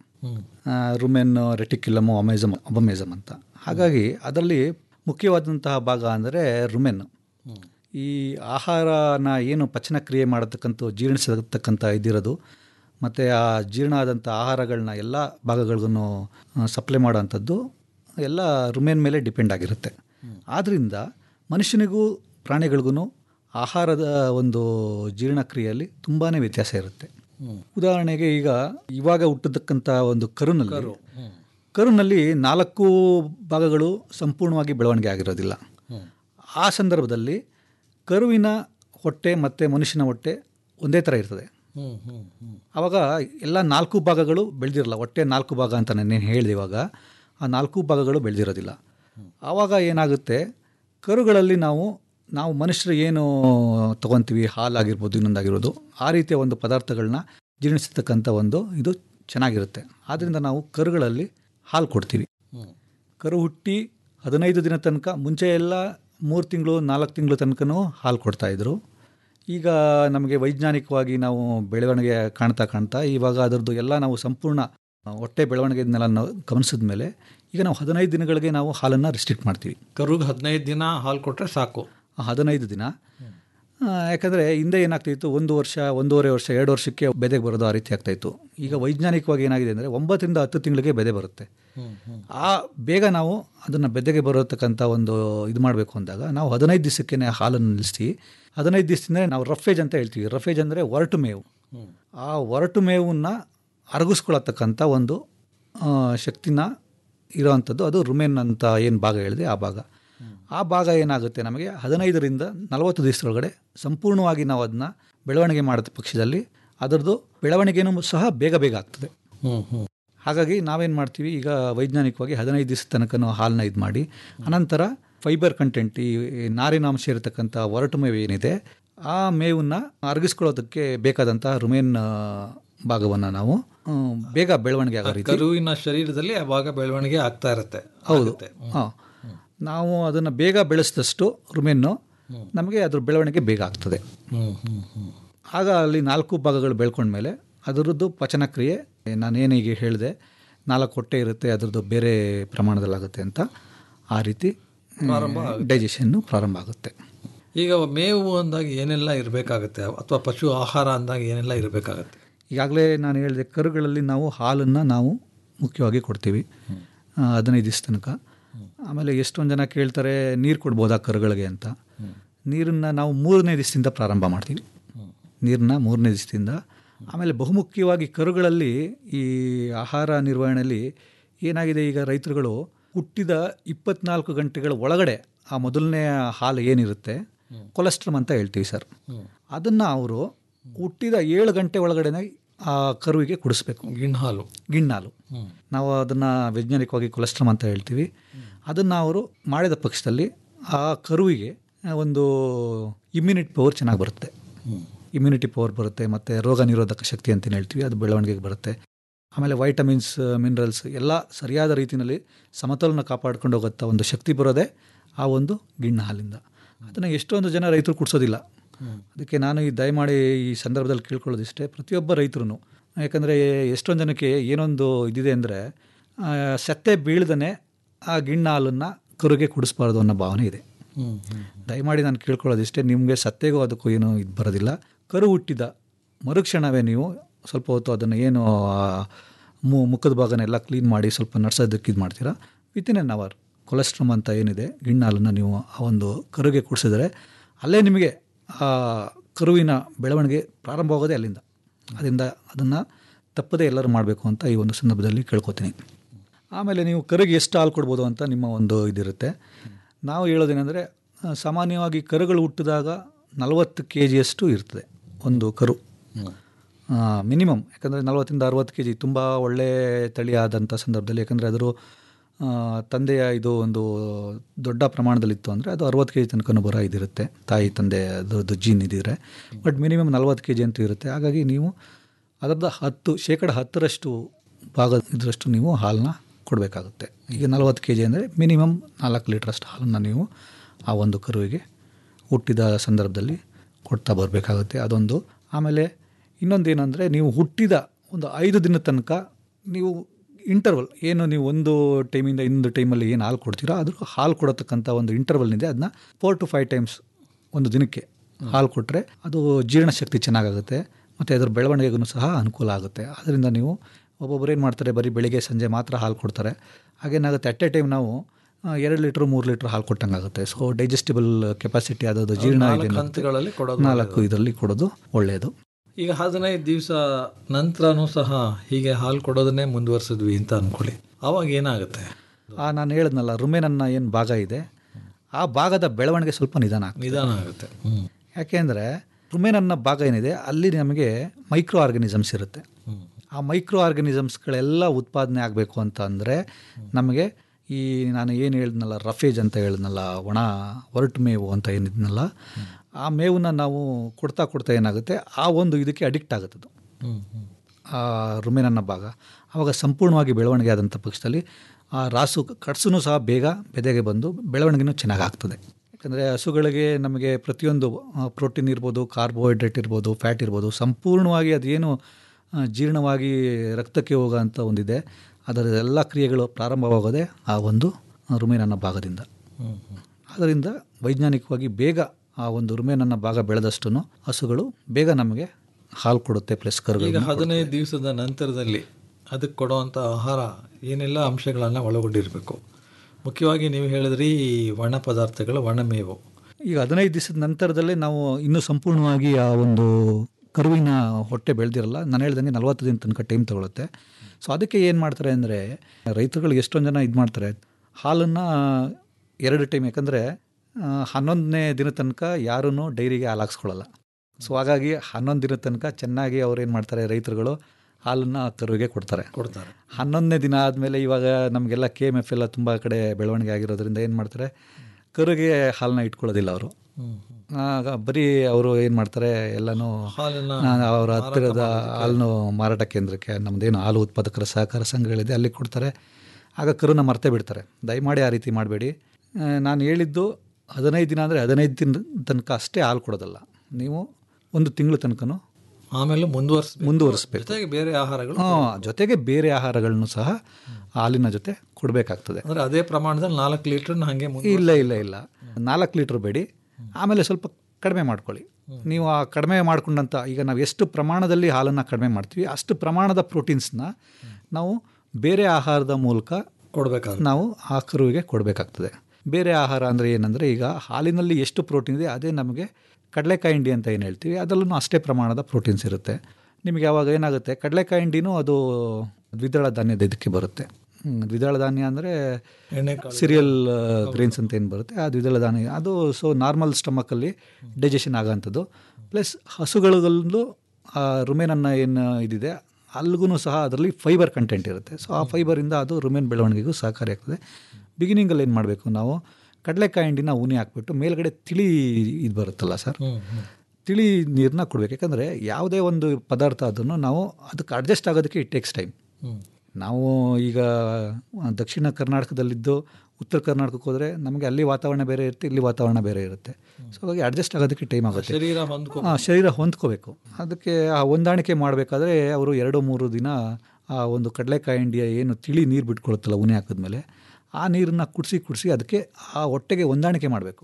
ರುಮೆನ್ ರೆಟಿಕ್ಯುಲಮು ಅಮೆಜಮ್ ಅಬಮೆಜಮ್ ಅಂತ ಹಾಗಾಗಿ ಅದರಲ್ಲಿ ಮುಖ್ಯವಾದಂತಹ ಭಾಗ ಅಂದರೆ ರುಮೆನ್ ಈ ಆಹಾರನ ಏನು ಪಚನ ಕ್ರಿಯೆ ಮಾಡತಕ್ಕಂಥ ಜೀರ್ಣಿಸತಕ್ಕಂಥ ಇದಿರೋದು ಮತ್ತು ಆ ಜೀರ್ಣ ಆದಂಥ ಆಹಾರಗಳನ್ನ ಎಲ್ಲ ಭಾಗಗಳಿಗೂ ಸಪ್ಲೈ ಮಾಡೋವಂಥದ್ದು ಎಲ್ಲ ರುಮೆನ್ ಮೇಲೆ ಡಿಪೆಂಡ್ ಆಗಿರುತ್ತೆ ಆದ್ದರಿಂದ ಮನುಷ್ಯನಿಗೂ ಪ್ರಾಣಿಗಳಿಗೂ ಆಹಾರದ ಒಂದು ಜೀರ್ಣಕ್ರಿಯೆಯಲ್ಲಿ ತುಂಬಾ ವ್ಯತ್ಯಾಸ ಇರುತ್ತೆ ಉದಾಹರಣೆಗೆ ಈಗ ಇವಾಗ ಹುಟ್ಟತಕ್ಕಂಥ ಒಂದು ಕರುನಲ್ಲಿ ಕರುನಲ್ಲಿ ನಾಲ್ಕು ಭಾಗಗಳು ಸಂಪೂರ್ಣವಾಗಿ ಬೆಳವಣಿಗೆ ಆಗಿರೋದಿಲ್ಲ ಆ ಸಂದರ್ಭದಲ್ಲಿ ಕರುವಿನ ಹೊಟ್ಟೆ ಮತ್ತು ಮನುಷ್ಯನ ಹೊಟ್ಟೆ ಒಂದೇ ಥರ ಇರ್ತದೆ ಆವಾಗ ಎಲ್ಲ ನಾಲ್ಕು ಭಾಗಗಳು ಬೆಳೆದಿರಲ್ಲ ಹೊಟ್ಟೆ ನಾಲ್ಕು ಭಾಗ ಅಂತ ನಾನು ಹೇಳಿದೆ ಇವಾಗ ಆ ನಾಲ್ಕು ಭಾಗಗಳು ಬೆಳೆದಿರೋದಿಲ್ಲ ಆವಾಗ ಏನಾಗುತ್ತೆ ಕರುಗಳಲ್ಲಿ ನಾವು ನಾವು ಮನುಷ್ಯರು ಏನು ತೊಗೊತೀವಿ ಹಾಲಾಗಿರ್ಬೋದು ಇನ್ನೊಂದಾಗಿರ್ಬೋದು ಆ ರೀತಿಯ ಒಂದು ಪದಾರ್ಥಗಳನ್ನ ಜೀರ್ಣಿಸತಕ್ಕಂಥ ಒಂದು ಇದು ಚೆನ್ನಾಗಿರುತ್ತೆ ಆದ್ದರಿಂದ ನಾವು ಕರುಗಳಲ್ಲಿ ಹಾಲು ಕೊಡ್ತೀವಿ ಕರು ಹುಟ್ಟಿ ಹದಿನೈದು ದಿನ ತನಕ ಮುಂಚೆ ಎಲ್ಲ ಮೂರು ತಿಂಗಳು ನಾಲ್ಕು ತಿಂಗಳು ತನಕನೂ ಹಾಲು ಕೊಡ್ತಾಯಿದ್ರು ಈಗ ನಮಗೆ ವೈಜ್ಞಾನಿಕವಾಗಿ ನಾವು ಬೆಳವಣಿಗೆ ಕಾಣ್ತಾ ಕಾಣ್ತಾ ಇವಾಗ ಅದರದ್ದು ಎಲ್ಲ ನಾವು ಸಂಪೂರ್ಣ ಆ, ಹೊಟ್ಟೆ ಬೆಳವಣಿಗೆನೆಲ್ಲ ನಾವು ಗಮನಿಸಿದ ಮೇಲೆ ಈಗ ನಾವು ಹದಿನೈದು ದಿನಗಳಿಗೆ ನಾವು ಹಾಲನ್ನು ರಿಸ್ಟ್ರಿಕ್ಟ್ ಮಾಡ್ತೀವಿ ಕರುಗೆ ಹದಿನೈದು ದಿನ ಹಾಲು ಕೊಟ್ಟರೆ ಸಾಕು ಆ ಹದಿನೈದು ದಿನ ಆ, ಯಾಕಂದರೆ ಹಿಂದೆ ಏನಾಗ್ತಾಯಿತ್ತು ಒಂದು ವರ್ಷ ಒಂದೂವರೆ ವರ್ಷ ಎರಡು ವರ್ಷಕ್ಕೆ ಬೆದೆಗೆ ಬರೋದು ಆ ರೀತಿ ಆಗ್ತಾಯಿತ್ತು ಈಗ ವೈಜ್ಞಾನಿಕವಾಗಿ ಏನಾಗಿದೆ ಅಂದರೆ ಒಂಬತ್ತರಿಂದ ಹತ್ತು ತಿಂಗಳಿಗೆ ಬೆದೆ ಬರುತ್ತೆ ಆ ಬೇಗ ನಾವು ಅದನ್ನು ಬೆದೆಗೆ ಬರತಕ್ಕಂಥ ಒಂದು ಇದು ಮಾಡಬೇಕು ಅಂದಾಗ ನಾವು ಹದಿನೈದು ದಿವಸಕ್ಕೆ ಹಾಲನ್ನು ನಿಲ್ಲಿಸಿ ಹದಿನೈದು ದಿವಸದಿಂದ ನಾವು ರಫೇಜ್ ಅಂತ ಹೇಳ್ತೀವಿ ರಫೇಜ್ ಅಂದರೆ ಒರಟು ಮೇವು ಆ ಒರಟು ಮೇವನ್ನು ಅರಗಿಸ್ಕೊಳತಕ್ಕಂಥ ಒಂದು ಆ, ಶಕ್ತಿನ ಇರೋವಂಥದ್ದು ಅದು ರುಮೆನ್ ಅಂತ ಏನು ಭಾಗ ಹೇಳಿದೆ ಆ ಭಾಗ ಆ ಭಾಗ ಏನಾಗುತ್ತೆ ನಮಗೆ ಹದಿನೈದರಿಂದ ನಲವತ್ತು ದಿವಸದೊಳಗಡೆ ಸಂಪೂರ್ಣವಾಗಿ ನಾವು ಅದನ್ನ ಬೆಳವಣಿಗೆ ಮಾಡಿದ ಪಕ್ಷದಲ್ಲಿ ಅದರದ್ದು ಬೆಳವಣಿಗೆನೂ ಸಹ ಬೇಗ ಬೇಗ ಆಗ್ತದೆ ಹಾಗಾಗಿ ನಾವೇನು ಮಾಡ್ತೀವಿ ಈಗ ವೈಜ್ಞಾನಿಕವಾಗಿ ಹದಿನೈದು ದಿವಸ ತನಕ ಹಾಲನ್ನ ಇದು ಮಾಡಿ ಅನಂತರ ಫೈಬರ್ ಕಂಟೆಂಟ್ ಈ ಈ ನಾರಿನಾಂಶ ಇರತಕ್ಕಂಥ ಒರಟು ಮೇವು ಏನಿದೆ ಆ ಮೇವನ್ನು ಅರಗಿಸ್ಕೊಳ್ಳೋದಕ್ಕೆ ಬೇಕಾದಂಥ ರುಮೇನ್ ಭಾಗವನ್ನು ನಾವು ಆ, ಬೇಗ ಬೆಳವಣಿಗೆ ಆಗೋ ರೀತಿ ಕರುವಿನ ಶರೀರದಲ್ಲಿ ಆ ಭಾಗ ಬೆಳವಣಿಗೆ ಆಗ್ತಾ ಇರುತ್ತೆ ಹೌದು ಆಗುತ್ತೆ. ಹಾಂ ನಾವು ಅದನ್ನು ಬೇಗ ಬೆಳೆಸಿದಷ್ಟು ರುಮೆನ್ನು ನಮಗೆ ಅದ್ರ ಬೆಳವಣಿಗೆ ಬೇಗ ಆಗ್ತದೆ ಹ್ಮ್ ಹ್ಮ್ ಹ್ಮ್ ಆಗ ಅಲ್ಲಿ ನಾಲ್ಕು ಭಾಗಗಳು ಬೆಳ್ಕೊಂಡ್ಮೇಲೆ ಅದರದ್ದು ಪಚನಕ್ರಿಯೆ ನಾನೇನೀಗ ಹೇಳಿದೆ ನಾಲ್ಕು ಹೊಟ್ಟೆ ಇರುತ್ತೆ ಅದರದ್ದು ಬೇರೆ ಪ್ರಮಾಣದಲ್ಲಾಗುತ್ತೆ ಅಂತ ಆ ರೀತಿ ಪ್ರಾರಂಭ ಡೈಜೆಷನ್ನು ಪ್ರಾರಂಭ ಆಗುತ್ತೆ ಈಗ ಮೇವು ಅಂದಾಗ ಏನೆಲ್ಲ ಇರಬೇಕಾಗುತ್ತೆ ಅಥವಾ ಪಶು ಆಹಾರ ಅಂದಾಗ ಏನೆಲ್ಲ ಇರಬೇಕಾಗತ್ತೆ ಈಗಾಗಲೇ ನಾನು ಹೇಳಿದೆ ಕರುಗಳಲ್ಲಿ ನಾವು ಹಾಲನ್ನು ನಾವು ಮುಖ್ಯವಾಗಿ ಕೊಡ್ತೀವಿ ಆ, ಹದಿನೈದು ದಿವಸ ತನಕ ಆಮೇಲೆ ಎಷ್ಟೊಂದು ಜನ ಕೇಳ್ತಾರೆ ನೀರು ಕೊಡ್ಬೋದಾ ಕರುಗಳಿಗೆ ಅಂತ ನೀರನ್ನು ನಾವು ಮೂರನೇ ದಿವಸದಿಂದ ಪ್ರಾರಂಭ ಮಾಡ್ತೀವಿ ನೀರನ್ನ ಮೂರನೇ ದಿವಸದಿಂದ ಆಮೇಲೆ ಬಹುಮುಖ್ಯವಾಗಿ ಕರುಗಳಲ್ಲಿ ಈ ಆಹಾರ ನಿರ್ವಹಣೆಯಲ್ಲಿ ಏನಾಗಿದೆ ಈಗ ರೈತರುಗಳು ಹುಟ್ಟಿದ ಇಪ್ಪತ್ನಾಲ್ಕು ಗಂಟೆಗಳ ಒಳಗಡೆ ಆ ಮೊದಲನೇ ಹಾಲು ಏನಿರುತ್ತೆ ಕೊಲೆಸ್ಟ್ರಮ್ ಅಂತ ಹೇಳ್ತೀವಿ ಸರ್ ಅದನ್ನು ಅವರು ಹುಟ್ಟಿದ ಏಳು ಗಂಟೆ ಒಳಗಡೆನೆ ಆ ಕರುವಿಗೆ ಕುಡಿಸ್ಬೇಕು ಗಿಣ್ಣು ಹಾಲು ಗಿಣ್ಣಾಲು ನಾವು ಅದನ್ನು ವೈಜ್ಞಾನಿಕವಾಗಿ ಕೊಲೆಸ್ಟ್ರಮ್ ಅಂತ ಹೇಳ್ತೀವಿ ಅದನ್ನು ಅವರು ಮಾಡಿದ ಪಕ್ಷದಲ್ಲಿ ಆ ಕರುವಿಗೆ ಒಂದು ಇಮ್ಯುನಿಟಿ ಪವರ್ ಚೆನ್ನಾಗಿ ಬರುತ್ತೆ ಇಮ್ಯುನಿಟಿ ಪವರ್ ಬರುತ್ತೆ ಮತ್ತು ರೋಗ ನಿರೋಧಕ ಶಕ್ತಿ ಅಂತ ಹೇಳ್ತೀವಿ ಅದು ಬೆಳವಣಿಗೆಗೆ ಬರುತ್ತೆ ಆಮೇಲೆ ವೈಟಮಿನ್ಸ್ ಮಿನರಲ್ಸ್ ಎಲ್ಲ ಸರಿಯಾದ ರೀತಿಯಲ್ಲಿ ಸಮತೋಲನ ಕಾಪಾಡ್ಕೊಂಡು ಹೋಗುತ್ತಾ ಒಂದು ಶಕ್ತಿ ಬರೋದೇ ಆ ಒಂದು ಗಿಣ್ಣ ಹಾಲಿಂದ ಅದನ್ನು ಎಷ್ಟೊಂದು ಜನ ರೈತರು ಕುಡಿಸೋದಿಲ್ಲ ಅದಕ್ಕೆ ನಾನು ಈ ದಯಮಾಡಿ ಈ ಸಂದರ್ಭದಲ್ಲಿ ಕೇಳ್ಕೊಳ್ಳೋದಿಷ್ಟೇ ಪ್ರತಿಯೊಬ್ಬ ರೈತರು ಯಾಕಂದರೆ ಎಷ್ಟೊಂದು ಜನಕ್ಕೆ ಏನೊಂದು ಇದಿದೆ ಅಂದರೆ ಸತ್ತೆ ಬೀಳ್ದೇ ಆ ಗಿಣ್ಣ ಹಾಲನ್ನು ಕರುಗೆ ಕುಡಿಸ್ಬಾರ್ದು ಅನ್ನೋ ಭಾವನೆ ಇದೆ ದಯಮಾಡಿ ನಾನು ಕೇಳ್ಕೊಳ್ಳೋದಿಷ್ಟೇ ನಿಮಗೆ ಸತ್ತೆಗೂ ಅದಕ್ಕೂ ಏನೂ ಇದು ಬರೋದಿಲ್ಲ ಕರು ಹುಟ್ಟಿದ ಮರುಕ್ಷಣವೇ ನೀವು ಸ್ವಲ್ಪ ಹೊತ್ತು ಅದನ್ನು ಏನು ಆ ಮು ಮುಖದ ಭಾಗನೆಲ್ಲ ಕ್ಲೀನ್ ಮಾಡಿ ಸ್ವಲ್ಪ ನಡ್ಸೋದಕ್ಕೆ ಇದು ಮಾಡ್ತೀರಾ ವಿತಿನ್ ಎನ್ ಅವರ್ ಕೊಲೆಸ್ಟ್ರಮ್ ಅಂತ ಏನಿದೆ ಗಿಣ್ಣ ಹಾಲನ್ನು ನೀವು ಆ ಒಂದು ಕರುಗೆ ಕುಡಿಸಿದ್ರೆ ಅಲ್ಲೇ ನಿಮಗೆ ಆ ಕರುವಿನ ಬೆಳವಣಿಗೆ ಪ್ರಾರಂಭವಾಗೋದೇ ಅಲ್ಲಿಂದ ಅದರಿಂದ ಅದನ್ನು ತಪ್ಪದೇ ಎಲ್ಲರೂ ಮಾಡಬೇಕು ಅಂತ ಈ ಒಂದು ಸಂದರ್ಭದಲ್ಲಿ ಕೇಳ್ಕೊತೀನಿ ಆಮೇಲೆ ನೀವು ಕರುಗೆ ಎಷ್ಟು ಹಾಲು ಕೊಡ್ಬೋದು ಅಂತ ನಿಮ್ಮ ಒಂದು ಇದಿರುತ್ತೆ ನಾವು ಹೇಳೋದೇನೆಂದರೆ ಆ, ಸಾಮಾನ್ಯವಾಗಿ ಕರುಗಳು ಹುಟ್ಟಿದಾಗ ನಲವತ್ತು ಕೆ ಜಿಯಷ್ಟು ಇರ್ತದೆ ಒಂದು ಕರು ಮಿನಿಮಮ್ ಯಾಕಂದರೆ ನಲವತ್ತರಿಂದ ಅರವತ್ತು ಕೆ ಜಿ ತುಂಬ ಒಳ್ಳೆ ತಳಿ ಆದಂಥ ಸಂದರ್ಭದಲ್ಲಿ ಯಾಕಂದರೆ ಅದರ ಆ, ತಂದೆಯ ಇದು ಒಂದು ದೊಡ್ಡ ಪ್ರಮಾಣದಲ್ಲಿತ್ತು ಅಂದರೆ ಅದು ಅರವತ್ತು ಕೆ ಜಿ ತನಕ ಬರೋ ಇದಿರುತ್ತೆ ತಾಯಿ ತಂದೆ ಅದರದ್ದು ಜೀನ್ ಇದ್ದಿದ್ರೆ ಬಟ್ ಮಿನಿಮಮ್ ನಲ್ವತ್ತು ಕೆ ಜಿ ಅಂತೂ ಇರುತ್ತೆ ಹಾಗಾಗಿ ನೀವು ಅದರದ್ದು ಹತ್ತು ಶೇಕಡ ಹತ್ತರಷ್ಟು ಭಾಗ ಇದರಷ್ಟು ನೀವು ಹಾಲನ್ನ ಕೊಡಬೇಕಾಗುತ್ತೆ ಈಗ ನಲವತ್ತು ಕೆ ಜಿ ಅಂದರೆ ಮಿನಿಮಮ್ ನಾಲ್ಕು ಲೀಟ್ರಷ್ಟು ಹಾಲನ್ನು ನೀವು ಆ ಒಂದು ಕರುವಿಗೆ ಹುಟ್ಟಿದ ಸಂದರ್ಭದಲ್ಲಿ ಕೊಡ್ತಾ ಬರಬೇಕಾಗುತ್ತೆ ಅದೊಂದು ಆಮೇಲೆ ಇನ್ನೊಂದು ಏನಂದರೆ ನೀವು ಹುಟ್ಟಿದ ಒಂದು ಐದು ದಿನದ ತನಕ ನೀವು ಇಂಟರ್ವಲ್ ಏನು ನೀವು ಒಂದು ಟೈಮಿಂದ ಇನ್ನೊಂದು ಟೈಮಲ್ಲಿ ಏನು ಹಾಲು ಕೊಡ್ತೀರೋ ಅದ್ರ ಹಾಲು ಕೊಡತಕ್ಕಂಥ ಒಂದು ಇಂಟರ್ವಲ್ನಿದೆ ಅದನ್ನ ಫೋರ್ ಟು ಫೈವ್ ಟೈಮ್ಸ್ ಒಂದು ದಿನಕ್ಕೆ ಹಾಲು ಕೊಟ್ಟರೆ ಅದು ಜೀರ್ಣಶಕ್ತಿ ಚೆನ್ನಾಗಾಗುತ್ತೆ ಮತ್ತು ಅದರ ಬೆಳವಣಿಗೆಗೂ ಸಹ ಅನುಕೂಲ ಆಗುತ್ತೆ ಅದರಿಂದ ನೀವು ಒಬ್ಬೊಬ್ಬರು ಏನು ಮಾಡ್ತಾರೆ ಬರೀ ಬೆಳಿಗ್ಗೆ ಸಂಜೆ ಮಾತ್ರ ಹಾಲು ಕೊಡ್ತಾರೆ ಹಾಗೇನಾಗುತ್ತೆ ಅಟ್ ಎ ಟೈಮ್ ನಾವು ಆ, ಎರಡು ಲೀಟ್ರ್ ಮೂರು ಲೀಟ್ರ್ ಹಾಲು ಕೊಟ್ಟಂಗೆ ಆಗುತ್ತೆ ಸೊ ಡೈಜೆಸ್ಟಿಬಲ್ ಕೆಪಾಸಿಟಿ ಅದಾದ ಜೀರ್ಣ ಇದೆ ನಾಲ್ಕು ಅನ್ನೋದು ಹಂತಗಳಲ್ಲಿ ಕೊಡೋದು ನಾಲ್ಕು ಇದರಲ್ಲಿ ಕೊಡೋದು ಒಳ್ಳೆಯದು ಈಗ ಹದಿನೈದು ದಿವಸ ನಂತರನೂ ಸಹ ಹೀಗೆ ಹಾಲು ಕೊಡೋದನ್ನೇ ಮುಂದುವರಿಸಿದ್ವಿ ಅಂತ ಅಂದ್ಕೊಳ್ಳಿ ಆವಾಗ ಏನಾಗುತ್ತೆ ಆ ನಾನು ಹೇಳಿದ್ನಲ್ಲ ರುಮೇನನ್ನ ಏನು ಭಾಗ ಇದೆ ಆ ಭಾಗದ ಬೆಳವಣಿಗೆ ಸ್ವಲ್ಪ ನಿಧಾನ ಆಗ್ತದೆ ನಿಧಾನ ಆಗುತ್ತೆ ಹ್ಮ್. ಯಾಕೆಂದರೆ ರುಮೇನನ್ನ ಭಾಗ ಏನಿದೆ ಅಲ್ಲಿ ನಮಗೆ ಮೈಕ್ರೋ ಆರ್ಗನಿಸಮ್ಸ್ ಇರುತ್ತೆ ಆ ಮೈಕ್ರೋ ಆರ್ಗನಿಸಮ್ಸ್ಗಳೆಲ್ಲ ಉತ್ಪಾದನೆ ಆಗಬೇಕು ಅಂತ ಅಂದರೆ ನಮಗೆ ಈ ನಾನು ಏನು ಹೇಳಿದ್ನಲ್ಲ ರಫೇಜ್ ಅಂತ ಹೇಳಿದ್ನಲ್ಲ ಒಣ ಒರಟು ಮೇವು ಅಂತ ಏನಿದ್ನಲ್ಲ ಆ ಮೇವನ್ನ ನಾವು ಕೊಡ್ತಾ ಕೊಡ್ತಾ ಏನಾಗುತ್ತೆ ಆ ಒಂದು ಇದಕ್ಕೆ ಅಡಿಕ್ಟ್ ಆಗುತ್ತದು ಹ್ಮ್, ಹ್ಮ್. ಆ ರುಮೇನನ್ನ ಭಾಗ ಆವಾಗ ಸಂಪೂರ್ಣವಾಗಿ ಬೆಳವಣಿಗೆ ಆದಂಥ ಪಕ್ಷದಲ್ಲಿ ಆ ರಾಸು ಕಟ್ಸೂ ಸಹ ಬೇಗ ಬೆದೆಗೆ ಬಂದು ಬೆಳವಣಿಗೆನೂ ಚೆನ್ನಾಗಿ ಆಗ್ತದೆ ಯಾಕಂದರೆ ಹಸುಗಳಿಗೆ ನಮಗೆ ಪ್ರತಿಯೊಂದು ಪ್ರೋಟೀನ್ ಇರ್ಬೋದು ಕಾರ್ಬೋಹೈಡ್ರೇಟ್ ಇರ್ಬೋದು ಫ್ಯಾಟ್ ಇರ್ಬೋದು ಸಂಪೂರ್ಣವಾಗಿ ಅದೇನು ಆ, ಜೀರ್ಣವಾಗಿ ರಕ್ತಕ್ಕೆ ಹೋಗೋಂಥ ಒಂದಿದೆ ಅದರ ಎಲ್ಲ ಕ್ರಿಯೆಗಳು ಪ್ರಾರಂಭವಾಗೋದೇ ಆ ಒಂದು ರುಮೇನನ್ನ ಭಾಗದಿಂದ ಅದರಿಂದ ವೈಜ್ಞಾನಿಕವಾಗಿ ಬೇಗ ಆ ಒಂದು ರುಮೇನನ್ನ ಭಾಗ ಬೆಳೆದಷ್ಟು ಹಸುಗಳು ಬೇಗ ನಮಗೆ ಹಾಲು ಕೊಡುತ್ತೆ ಪ್ಲಸ್ ಈಗ ಕರುಗಳು ಹದಿನೈದು ದಿವಸದ ನಂತರದಲ್ಲಿ ಅದಕ್ಕೆ ಕೊಡುವಂಥ ಆಹಾರ ಏನೆಲ್ಲ ಅಂಶಗಳನ್ನು ಒಳಗೊಂಡಿರಬೇಕು ಮುಖ್ಯವಾಗಿ ನೀವು ಹೇಳಿದ್ರಿ ಈ ಒಣ ಪದಾರ್ಥಗಳು ಒಣಮೇವು ಈಗ ಹದಿನೈದು ದಿವಸದ ನಂತರದಲ್ಲೇ ನಾವು ಇನ್ನೂ ಸಂಪೂರ್ಣವಾಗಿ ಆ ಒಂದು ಕರುವಿನ ಹೊಟ್ಟೆ ಬೆಳೆದಿರಲ್ಲ ನಾನು ಹೇಳ್ದಂಗೆ ನಲ್ವತ್ತು ದಿನ ತನಕ ಟೈಮ್ ತಗೊಳುತ್ತೆ ಸೊ ಅದಕ್ಕೆ ಏನು ಮಾಡ್ತಾರೆ ಅಂದರೆ ರೈತರುಗಳು ಎಷ್ಟೊಂದು ಜನ ಇದು ಮಾಡ್ತಾರೆ ಹಾಲನ್ನು ಎರಡು ಟೈಮ್ ಯಾಕಂದರೆ ಹನ್ನೊಂದನೇ ದಿನ ತನಕ ಯಾರೂ ಡೈರಿಗೆ ಹಾಲು ಹಾಕ್ಸ್ಕೊಳ್ಳಲ್ಲ ಸೊ ಹಾಗಾಗಿ ಹನ್ನೊಂದು ದಿನದ ತನಕ ಚೆನ್ನಾಗಿ ಅವ್ರು ಏನು ಮಾಡ್ತಾರೆ ರೈತರುಗಳು ಹಾಲನ್ನು ಕರುವಿಗೆ ಕೊಡ್ತಾರೆ ಕೊಡ್ತಾರೆ ಹನ್ನೊಂದನೇ ದಿನ ಆದಮೇಲೆ ಇವಾಗ ನಮಗೆಲ್ಲ ಕೆ ಎಮ್ ಎಫ್ ಎಲ್ಲ ತುಂಬ ಕಡೆ ಬೆಳವಣಿಗೆ ಆಗಿರೋದ್ರಿಂದ ಏನು ಮಾಡ್ತಾರೆ ಕರುಗೆ ಹಾಲನ್ನ ಇಟ್ಕೊಳ್ಳೋದಿಲ್ಲ ಅವರು ಆಗ ಬರೀ ಅವರು ಏನು ಮಾಡ್ತಾರೆ ಎಲ್ಲನೂ ಹಾಲನ್ನ ಅವರ ಹತ್ತಿರದ ಹಾಲನ್ನು ಮಾರಾಟ ಕೇಂದ್ರಕ್ಕೆ ನಮ್ಮದೇನು ಹಾಲು ಉತ್ಪಾದಕರ ಸಹಕಾರ ಸಂಘಗಳಿದೆ ಅಲ್ಲಿ ಕೊಡ್ತಾರೆ ಆಗ ಕರುನ ಮರ್ತೇ ಬಿಡ್ತಾರೆ ದಯಮಾಡಿ ಆ ರೀತಿ ಮಾಡಬೇಡಿ ನಾನು ಹೇಳಿದ್ದು ಹದಿನೈದು ದಿನ ಅಂದರೆ ಹದಿನೈದು ದಿನ ತನಕ ಅಷ್ಟೇ ಹಾಲು ಕೊಡೋದಲ್ಲ ನೀವು ಒಂದು ತಿಂಗಳು ತನಕನೂ ಆಮೇಲೆ ಮುಂದುವರ್ಸ್ ಮುಂದುವರಿಸ್ಬೇಕು ಜೊತೆಗೆ ಬೇರೆ ಆಹಾರಗಳು ಹಾಂ ಜೊತೆಗೆ ಬೇರೆ ಆಹಾರಗಳನ್ನು ಸಹ ಹಾಲಿನ ಜೊತೆ ಕೊಡಬೇಕಾಗ್ತದೆ ಅಂದರೆ ಅದೇ ಪ್ರಮಾಣದಲ್ಲಿ ನಾಲ್ಕು ಲೀಟ್ರನ್ನ ಹಾಗೆ ಮುಂದೆ ಇಲ್ಲ ಇಲ್ಲ ಇಲ್ಲ ನಾಲ್ಕು ಲೀಟ್ರ್ ಬೇಡಿ ಆಮೇಲೆ ಸ್ವಲ್ಪ ಕಡಿಮೆ ಮಾಡ್ಕೊಳ್ಳಿ ನೀವು ಆ ಕಡಿಮೆ ಮಾಡ್ಕೊಂಡಂಥ ಈಗ ನಾವು ಎಷ್ಟು ಪ್ರಮಾಣದಲ್ಲಿ ಹಾಲನ್ನು ಕಡಿಮೆ ಮಾಡ್ತೀವಿ ಅಷ್ಟು ಪ್ರಮಾಣದ ಪ್ರೋಟೀನ್ಸ್ನ ನಾವು ಬೇರೆ ಆಹಾರದ ಮೂಲಕ ಕೊಡಬೇಕಾಗುತ್ತೆ ನಾವು ಆ ಕರುವಿಗೆ ಕೊಡಬೇಕಾಗ್ತದೆ ಬೇರೆ ಆಹಾರ ಅಂದರೆ ಏನಂದರೆ ಈಗ ಹಾಲಿನಲ್ಲಿ ಎಷ್ಟು ಪ್ರೋಟೀನ್ ಇದೆ ಅದೇ ನಮಗೆ ಕಡಲೆಕಾಯಿ ಹಿಂಡಿ ಅಂತ ಏನು ಹೇಳ್ತೀವಿ ಅದರಲ್ಲೂ ಅಷ್ಟೇ ಪ್ರಮಾಣದ ಪ್ರೋಟೀನ್ಸ್ ಇರುತ್ತೆ ನಿಮಗೆ ಯಾವಾಗ ಏನಾಗುತ್ತೆ ಕಡಲೆಕಾಯಿ ಹಿಂಡಿನೂ ಅದು ದ್ವಿದಳ ಧಾನ್ಯದ ಇದಕ್ಕೆ ಬರುತ್ತೆ ಹ್ಮ್, ದ್ವಿದಳ ಧಾನ್ಯ ಅಂದರೆ ಎಣ್ಣೆಕಾಳು. ಸಿರಿಯಲ್ ಗ್ರೇನ್ಸ್ ಅಂತ ಏನು ಬರುತ್ತೆ ಆ ದ್ವಿದಳ ಧಾನ್ಯ ಅದು ಸೊ ನಾರ್ಮಲ್ ಸ್ಟಮಕಲ್ಲಿ ಡೈಜೆಷನ್ ಆಗೋಂಥದ್ದು ಪ್ಲಸ್ ಹಸುಗಳಲ್ಲೂ ಆ ರುಮೇನನ್ನ ಏನು ಇದಿದೆ ಅಲ್ಲಿಗೂ ಸಹ ಅದರಲ್ಲಿ ಫೈಬರ್ ಕಂಟೆಂಟ್ ಇರುತ್ತೆ ಸೊ ಆ ಫೈಬರಿಂದ ಅದು ರುಮೇನ್ ಬೆಳವಣಿಗೆಗೂ ಸಹಕಾರಿಯಾಗ್ತದೆ ಬಿಗಿನಿಂಗಲ್ಲಿ ಏನು ಮಾಡಬೇಕು ನಾವು ಕಡಲೆಕಾಯಿ ಹಿಂಡಿನ ಉನಿ ಹಾಕ್ಬಿಟ್ಟು ಮೇಲ್ಗಡೆ ತಿಳಿ ಇದು ಬರುತ್ತಲ್ಲ ಸರ್ ತಿಳಿ ನೀರನ್ನ ಕೊಡಬೇಕು ಯಾಕಂದರೆ ಯಾವುದೇ ಒಂದು ಪದಾರ್ಥ ಅದನ್ನು ನಾವು ಅದಕ್ಕೆ ಅಡ್ಜಸ್ಟ್ ಆಗೋದಕ್ಕೆ ಇಟ್ ಟೇಕ್ಸ್ ಟೈಮ್ ನಾವು ಈಗ ದಕ್ಷಿಣ ಕರ್ನಾಟಕದಲ್ಲಿದ್ದು ಉತ್ತರ ಕರ್ನಾಟಕಕ್ಕೆ ಹೋದರೆ ನಮಗೆ ಅಲ್ಲಿ ವಾತಾವರಣ ಬೇರೆ ಇರುತ್ತೆ ಇಲ್ಲಿ ವಾತಾವರಣ ಬೇರೆ ಇರುತ್ತೆ ಸೊ ಹಾಗಾಗಿ ಅಡ್ಜಸ್ಟ್ ಆಗೋದಕ್ಕೆ ಟೈಮ್ ಆಗುತ್ತೆ ಶರೀರ ಹೊಂದ್ಕೊ ಆ, ಶರೀರ ಹೊಂದ್ಕೋಬೇಕು ಅದಕ್ಕೆ ಆ ಹೊಂದಾಣಿಕೆ ಮಾಡಬೇಕಾದ್ರೆ ಅವರು ಎರಡು ಮೂರು ದಿನ ಆ ಒಂದು ಕಡಲೆಕಾಯಿ ಹಿಂಡಿಯ ಏನು ತಿಳಿ ನೀರು ಬಿಟ್ಕೊಳುತ್ತಲ್ಲ ಉನಿ ಹಾಕಿದ್ಮೇಲೆ ಆ ನೀರನ್ನು ಕುಡಿಸಿ ಕುಡಿಸಿ ಅದಕ್ಕೆ ಆ ಹೊಟ್ಟೆಗೆ ಹೊಂದಾಣಿಕೆ ಮಾಡಬೇಕು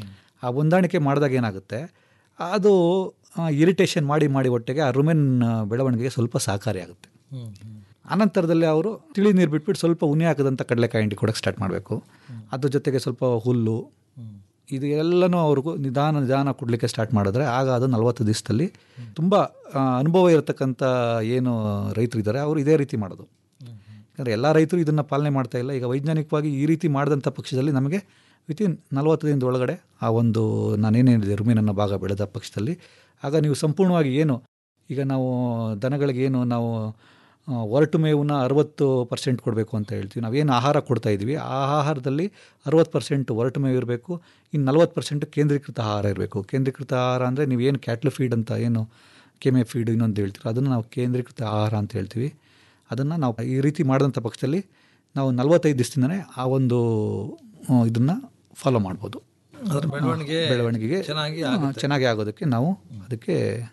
ಆ ಹೊಂದಾಣಿಕೆ ಮಾಡಿದಾಗ ಏನಾಗುತ್ತೆ ಅದು ಇರಿಟೇಷನ್ ಮಾಡಿ ಮಾಡಿ ಹೊಟ್ಟೆಗೆ ಆ ರುಮೆನ್ ಬೆಳವಣಿಗೆಗೆ ಸ್ವಲ್ಪ ಸಹಕಾರಿಯಾಗುತ್ತೆ ಅನಂತರದಲ್ಲಿ ಅವರು ತಿಳಿ ನೀರು ಬಿಟ್ಬಿಟ್ಟು ಸ್ವಲ್ಪ ಉನಿ ಹಾಕದಂಥ ಕಡಲೆಕಾಯಿ ಹಿಂಡಿ ಕೊಡೋಕ್ಕೆ ಸ್ಟಾರ್ಟ್ ಮಾಡಬೇಕು ಅದ್ರ ಜೊತೆಗೆ ಸ್ವಲ್ಪ ಹುಲ್ಲು ಇದು ಎಲ್ಲನೂ ಅವ್ರಿಗೂ ನಿಧಾನ ನಿಧಾನ ಕೊಡಲಿಕ್ಕೆ ಸ್ಟಾರ್ಟ್ ಮಾಡಿದ್ರೆ ಆಗ ಅದು ನಲವತ್ತು ದಿವಸದಲ್ಲಿ ತುಂಬ ಆ, ಅನುಭವ ಇರತಕ್ಕಂಥ ಏನು ರೈತರಿದ್ದಾರೆ ಅವರು ಇದೇ ರೀತಿ ಮಾಡೋದು ಯಾಕಂದರೆ ಎಲ್ಲ ರೈತರು ಇದನ್ನು ಪಾಲನೆ ಮಾಡ್ತಾ ಇಲ್ಲ ಈಗ ವೈಜ್ಞಾನಿಕವಾಗಿ ಈ ರೀತಿ ಮಾಡಿದಂಥ ಪಕ್ಷದಲ್ಲಿ ನಮಗೆ ವಿತಿನ್ ನಲವತ್ತು ದಿನದ ಒಳಗಡೆ ಆ ಒಂದು ನಾನೇನೇನಿದೆ ರುಮಿನನ್ನ ಭಾಗ ಬೆಳೆದ ಪಕ್ಷದಲ್ಲಿ ಆಗ ನೀವು ಸಂಪೂರ್ಣವಾಗಿ ಏನು ಈಗ ನಾವು ದನಗಳಿಗೆ ಏನು ನಾವು ಆ, ಒರಟು ಮೇವನ್ನ ಅರವತ್ತು ಪರ್ಸೆಂಟ್ ಕೊಡಬೇಕು ಅಂತ ಹೇಳ್ತೀವಿ ನಾವೇನು ಆಹಾರ ಕೊಡ್ತಾ ಇದ್ವಿ ಆ ಆಹಾರದಲ್ಲಿ ಅರವತ್ತು ಪರ್ಸೆಂಟ್ ಒರಟು ಮೇವು ಇರಬೇಕು ಇನ್ನು ನಲ್ವತ್ತು ಪರ್ಸೆಂಟ್ ಕೇಂದ್ರೀಕೃತ ಆಹಾರ ಇರಬೇಕು ಕೇಂದ್ರೀಕೃತ ಆಹಾರ ಅಂದರೆ ನೀವು ಏನು ಕ್ಯಾಟ್ಲ್ ಫೀಡ್ ಅಂತ ಏನು ಕೆಮೆ ಫೀಡ್ ಇನ್ನೊಂದು ಹೇಳ್ತೀರೋ ಅದನ್ನು ನಾವು ಕೇಂದ್ರೀಕೃತ ಆಹಾರ ಅಂತ ಹೇಳ್ತೀವಿ ಅದನ್ನು ನಾವು ಈ ರೀತಿ ಮಾಡಿದಂಥ ಪಕ್ಷದಲ್ಲಿ ನಾವು ನಲವತ್ತೈದು ದಿವಸದಿಂದನೇ ಆ ಒಂದು ಇದನ್ನು ಫಾಲೋ ಮಾಡ್ಬೋದು ಅದ್ರ ಬೆಳವಣಿಗೆ ಬೆಳವಣಿಗೆಗೆ ಚೆನ್ನಾಗಿ ಆ, ಚೆನ್ನಾಗಿ ಆಗೋದಕ್ಕೆ ನಾವು ಅದಕ್ಕೆ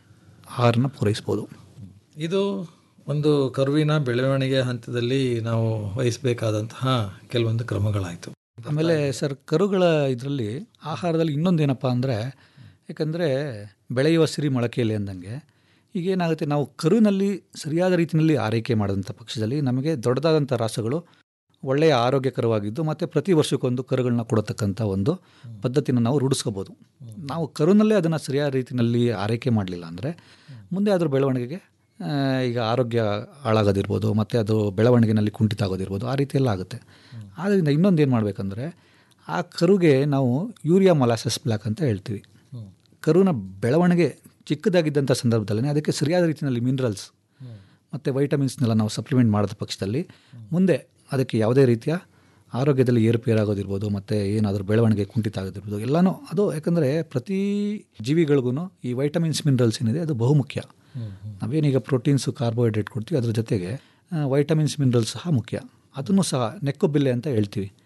ಆಹಾರನ ಪೂರೈಸ್ಬೋದು ಇದು ಒಂದು ಕರುವಿನ ಬೆಳವಣಿಗೆ ಹಂತದಲ್ಲಿ ನಾವು ವಹಿಸಬೇಕಾದಂತಹ ಕೆಲವೊಂದು ಕ್ರಮಗಳಾಯಿತು ಆಮೇಲೆ ಸರ್ ಕರುಗಳ ಇದರಲ್ಲಿ ಆಹಾರದಲ್ಲಿ ಇನ್ನೊಂದು ಏನಪ್ಪ ಅಂದರೆ ಯಾಕಂದರೆ ಬೆಳೆಯುವ ಸಿರಿ ಮೊಳಕೆಯಲ್ಲಿ ಅಂದಂಗೆ ಈಗೇನಾಗುತ್ತೆ ನಾವು ಕರುವಿನಲ್ಲಿ ಸರಿಯಾದ ರೀತಿಯಲ್ಲಿ ಆರೈಕೆ ಮಾಡಿದಂಥ ಪಕ್ಷದಲ್ಲಿ ನಮಗೆ ದೊಡ್ಡದಾದಂಥ ರಾಸುಗಳು ಒಳ್ಳೆಯ ಆರೋಗ್ಯಕರವಾಗಿದ್ದು ಮತ್ತು ಪ್ರತಿ ವರ್ಷಕ್ಕೊಂದು ಕರುಗಳನ್ನ ಕೊಡತಕ್ಕಂಥ ಒಂದು ಪದ್ಧತಿನ ನಾವು ರೂಢಿಸ್ಕೋಬೋದು ನಾವು ಕರುನಲ್ಲೇ ಅದನ್ನು ಸರಿಯಾದ ರೀತಿಯಲ್ಲಿ ಆರೈಕೆ ಮಾಡಲಿಲ್ಲ ಅಂದರೆ ಮುಂದೆ ಅದ್ರ ಬೆಳವಣಿಗೆಗೆ ಆ, ಈಗ ಆರೋಗ್ಯ ಹಾಳಾಗೋದಿರ್ಬೋದು ಮತ್ತು ಅದು ಬೆಳವಣಿಗೆನಲ್ಲಿ ಕುಂಠಿತ ಆಗೋದಿರ್ಬೋದು ಆ ರೀತಿ ಎಲ್ಲ ಆಗುತ್ತೆ ಆದ್ದರಿಂದ ಇನ್ನೊಂದು ಏನು ಮಾಡಬೇಕಂದ್ರೆ ಆ ಕರುಗೆ ನಾವು ಯೂರಿಯಾ ಮೊಲಾಸಸ್ ಬ್ಲ್ಯಾಕ್ ಅಂತ ಹೇಳ್ತೀವಿ ಕರುವಿನ ಬೆಳವಣಿಗೆ ಚಿಕ್ಕದಾಗಿದ್ದಂಥ ಸಂದರ್ಭದಲ್ಲಿ ಅದಕ್ಕೆ ಸರಿಯಾದ ರೀತಿಯಲ್ಲಿ ಮಿನರಲ್ಸ್ ಮತ್ತು ವೈಟಮಿನ್ಸ್ನೆಲ್ಲ ನಾವು ಸಪ್ಲಿಮೆಂಟ್ ಮಾಡಿದ ಪಕ್ಷದಲ್ಲಿ ಮುಂದೆ ಅದಕ್ಕೆ ಯಾವುದೇ ರೀತಿಯ ಆರೋಗ್ಯದಲ್ಲಿ ಏರುಪೇರಾಗೋದಿರ್ಬೋದು ಮತ್ತು ಏನಾದರೂ ಬೆಳವಣಿಗೆ ಕುಂಠಿತ ಆಗೋದಿರ್ಬೋದು ಎಲ್ಲನೂ ಅದು ಯಾಕಂದರೆ ಪ್ರತಿ ಜೀವಿಗಳಿಗೂ ಈ ವೈಟಮಿನ್ಸ್ ಮಿನರಲ್ಸ್ ಏನಿದೆ ಅದು ಬಹುಮುಖ್ಯ ನಾವೇನೀಗ ಪ್ರೋಟೀನ್ಸು ಕಾರ್ಬೋಹೈಡ್ರೇಟ್ ಕೊಡ್ತೀವಿ ಅದ್ರ ಜೊತೆಗೆ ವೈಟಮಿನ್ಸ್ ಮಿನರಲ್ಸ್ ಸಹ ಮುಖ್ಯ ಅದನ್ನು ಸಹ ನೆಕ್ಕೊಬಿಲ್ಲೆ ಅಂತ ಹೇಳ್ತೀವಿ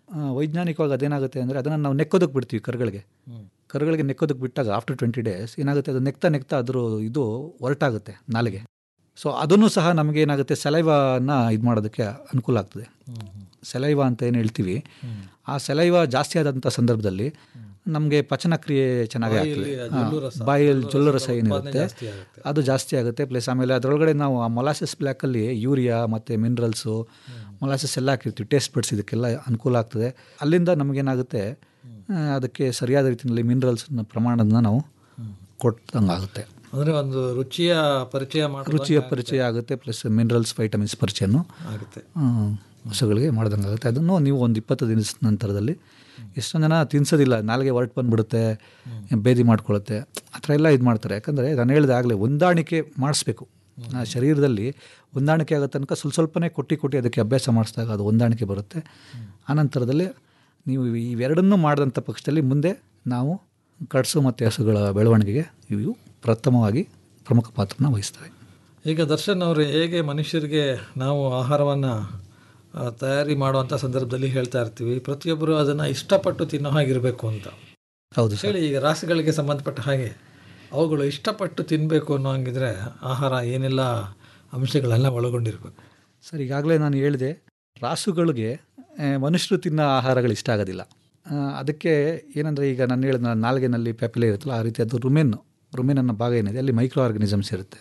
ಆ, ವೈಜ್ಞಾನಿಕವಾಗಿ ಅದೇನಾಗುತ್ತೆ ಅಂದರೆ ಅದನ್ನು ನಾವು ನೆಕ್ಕೋದಕ್ಕೆ ಬಿಡ್ತೀವಿ ಕರುಗಳಿಗೆ ಕರುಗಳಿಗೆ ನೆಕ್ಕೋದಕ್ಕೆ ಬಿಟ್ಟಾಗ ಆಫ್ಟರ್ ಟ್ವೆಂಟಿ ಡೇಸ್ ಏನಾಗುತ್ತೆ ಅದು ನೆಕ್ತಾ ನೆಕ್ತಾ ಅದ್ರ ಇದು ಹೊರಟಾಗುತ್ತೆ ನಾಲಿಗೆ ಸೊ ಅದನ್ನು ಸಹ ನಮಗೆ ಏನಾಗುತ್ತೆ ಸಲೈವನ್ನ ಇದು ಮಾಡೋದಕ್ಕೆ ಅನುಕೂಲ ಆಗ್ತದೆ ಸೆಲೈವ ಅಂತ ಏನು ಹೇಳ್ತೀವಿ ಆ ಸೆಲೈವ ಜಾಸ್ತಿ ಆದಂಥ ಸಂದರ್ಭದಲ್ಲಿ ನಮಗೆ ಪಚನ ಕ್ರಿಯೆ ಚೆನ್ನಾಗಿ ಆಗ್ತದೆ ಬಾಯಲ್ಲಿ ಆ ಜೊಲ್ಲು ರಸ, ಹಾ, ಬಾಯಲ್ಲಿ ಜೊಲ್ಲು ಜೊಲ್ಲು ರಸ ರಸ ಉತ್ಪಾದನೆ ಏನಿರುತ್ತೆ ಜಾಸ್ತಿ ಆಗುತ್ತೆ. ಅದು ಜಾಸ್ತಿ ಆಗುತ್ತೆ ಪ್ಲಸ್ ಆಮೇಲೆ ಅದರೊಳಗಡೆ ನಾವು ಆ ಮೊಲಾಸಿಸ್ ಬ್ಲ್ಯಾಕಲ್ಲಿ ಯೂರಿಯಾ ಮತ್ತು ಮಿನರಲ್ಸು ಮೊಲಾಸಿಸ್ ಎಲ್ಲ ಹಾಕಿರ್ತೀವಿ ಟೇಸ್ಟ್ ಬಡ್ಸ್ ಇದಕ್ಕೆಲ್ಲ ಅನುಕೂಲ ಆಗ್ತದೆ ಅಲ್ಲಿಂದ ನಮಗೇನಾಗುತ್ತೆ ಆ, ಅದಕ್ಕೆ ಸರಿಯಾದ ರೀತಿಯಲ್ಲಿ ಮಿನರಲ್ಸ್ನ ಪ್ರಮಾಣನ ನಾವು ಕೊಟ್ಟಂಗೆ ಆಗುತ್ತೆ ಅಂದರೆ ಒಂದು ರುಚಿಯ ಪರಿಚಯ ಮಾಡಿ ರುಚಿಯ ಪರಿಚಯ ಆಗುತ್ತೆ ಪ್ಲಸ್ ಮಿನರಲ್ಸ್ ವೈಟಮಿನ್ಸ್ ಪರಿಚಯನೂ ಆಗುತ್ತೆ ಆ, ಹಸುಗಳಿಗೆ ಮಾಡ್ದಂಗೆ ಆಗುತ್ತೆ ಅದನ್ನು ನೀವು ಒಂದು ಇಪ್ಪತ್ತು ದಿನದ ನಂತರದಲ್ಲಿ ಎಷ್ಟೊಂದು ಜನ ತಿನ್ಸೋದಿಲ್ಲ ನಾಲ್ಗೆ ಹೊರಟು ಬಂದ್ಬಿಡುತ್ತೆ ಬೇದಿ ಮಾಡ್ಕೊಳ್ಳುತ್ತೆ ಆ ಥರ ಎಲ್ಲ ಇದು ಮಾಡ್ತಾರೆ ಯಾಕಂದರೆ ನಾನು ಹೇಳಿದೆ ಆಗಲೇ ಹೊಂದಾಣಿಕೆ ಮಾಡಿಸ್ಬೇಕು ಆ ಶರೀರದಲ್ಲಿ ಹೊಂದಾಣಿಕೆ ಆಗೋ ತನಕ ಸ್ವಲ್ಪ ಸ್ವಲ್ಪನೇ ಕೊಟ್ಟು ಕೊಟ್ಟು ಅದಕ್ಕೆ ಅಭ್ಯಾಸ ಮಾಡಿಸಿದಾಗ ಅದು ಹೊಂದಾಣಿಕೆ ಬರುತ್ತೆ ಆನಂತರದಲ್ಲಿ ನೀವು ಇವೆರಡನ್ನೂ ಮಾಡಿದಂಥ ಪಕ್ಷದಲ್ಲಿ ಮುಂದೆ ನಾವು ಕಟ್ಸು ಮತ್ತು ಹಸುಗಳ ಬೆಳವಣಿಗೆಗೆ ಇವು ಪ್ರಥಮವಾಗಿ ಪ್ರಮುಖ ಪಾತ್ರನ ವಹಿಸ್ತವೆ ಈಗ ದರ್ಶನ್ ಅವರು ಹೇಗೆ ಮನುಷ್ಯರಿಗೆ ನಾವು ಆಹಾರವನ್ನು ತಯಾರಿ ಮಾಡುವಂಥ ಸಂದರ್ಭದಲ್ಲಿ ಹೇಳ್ತಾ ಇರ್ತೀವಿ ಪ್ರತಿಯೊಬ್ಬರು ಅದನ್ನು ಇಷ್ಟಪಟ್ಟು ತಿನ್ನೋ ಹಾಗಿರಬೇಕು ಅಂತ ಹೌದು ಹೇಳಿ ಈಗ ರಾಸುಗಳಿಗೆ ಸಂಬಂಧಪಟ್ಟ ಹಾಗೆ ಅವುಗಳು ಇಷ್ಟಪಟ್ಟು ತಿನ್ನಬೇಕು ಅನ್ನೋ ಹಂಗಿದ್ರೆ ಆಹಾರ ಏನೆಲ್ಲ ಅಂಶಗಳೆಲ್ಲ ಒಳಗೊಂಡಿರಬೇಕು ಸರ್ ಈಗಾಗಲೇ ನಾನು ಹೇಳಿದೆ ರಾಸುಗಳಿಗೆ ಆ, ಮನುಷ್ಯರು ತಿನ್ನೋ ಆಹಾರಗಳು ಇಷ್ಟ ಆಗೋದಿಲ್ಲ ಆ, ಅದಕ್ಕೆ ಏನಂದರೆ ಈಗ ನಾನು ಹೇಳಿದ ನಾಲ್ಗೆನಲ್ಲಿ ಪ್ಯಾಪಿಲೆ ಇರುತ್ತಲ್ಲ ಆ ರೀತಿ ಅದು ರುಮೆನ್ ರುಮೆನ್ ಅನ್ನೋ ಭಾಗ ಏನಿದೆ ಅಲ್ಲಿ ಮೈಕ್ರೋ ಆರ್ಗನಿಸಮ್ಸ್ ಇರುತ್ತೆ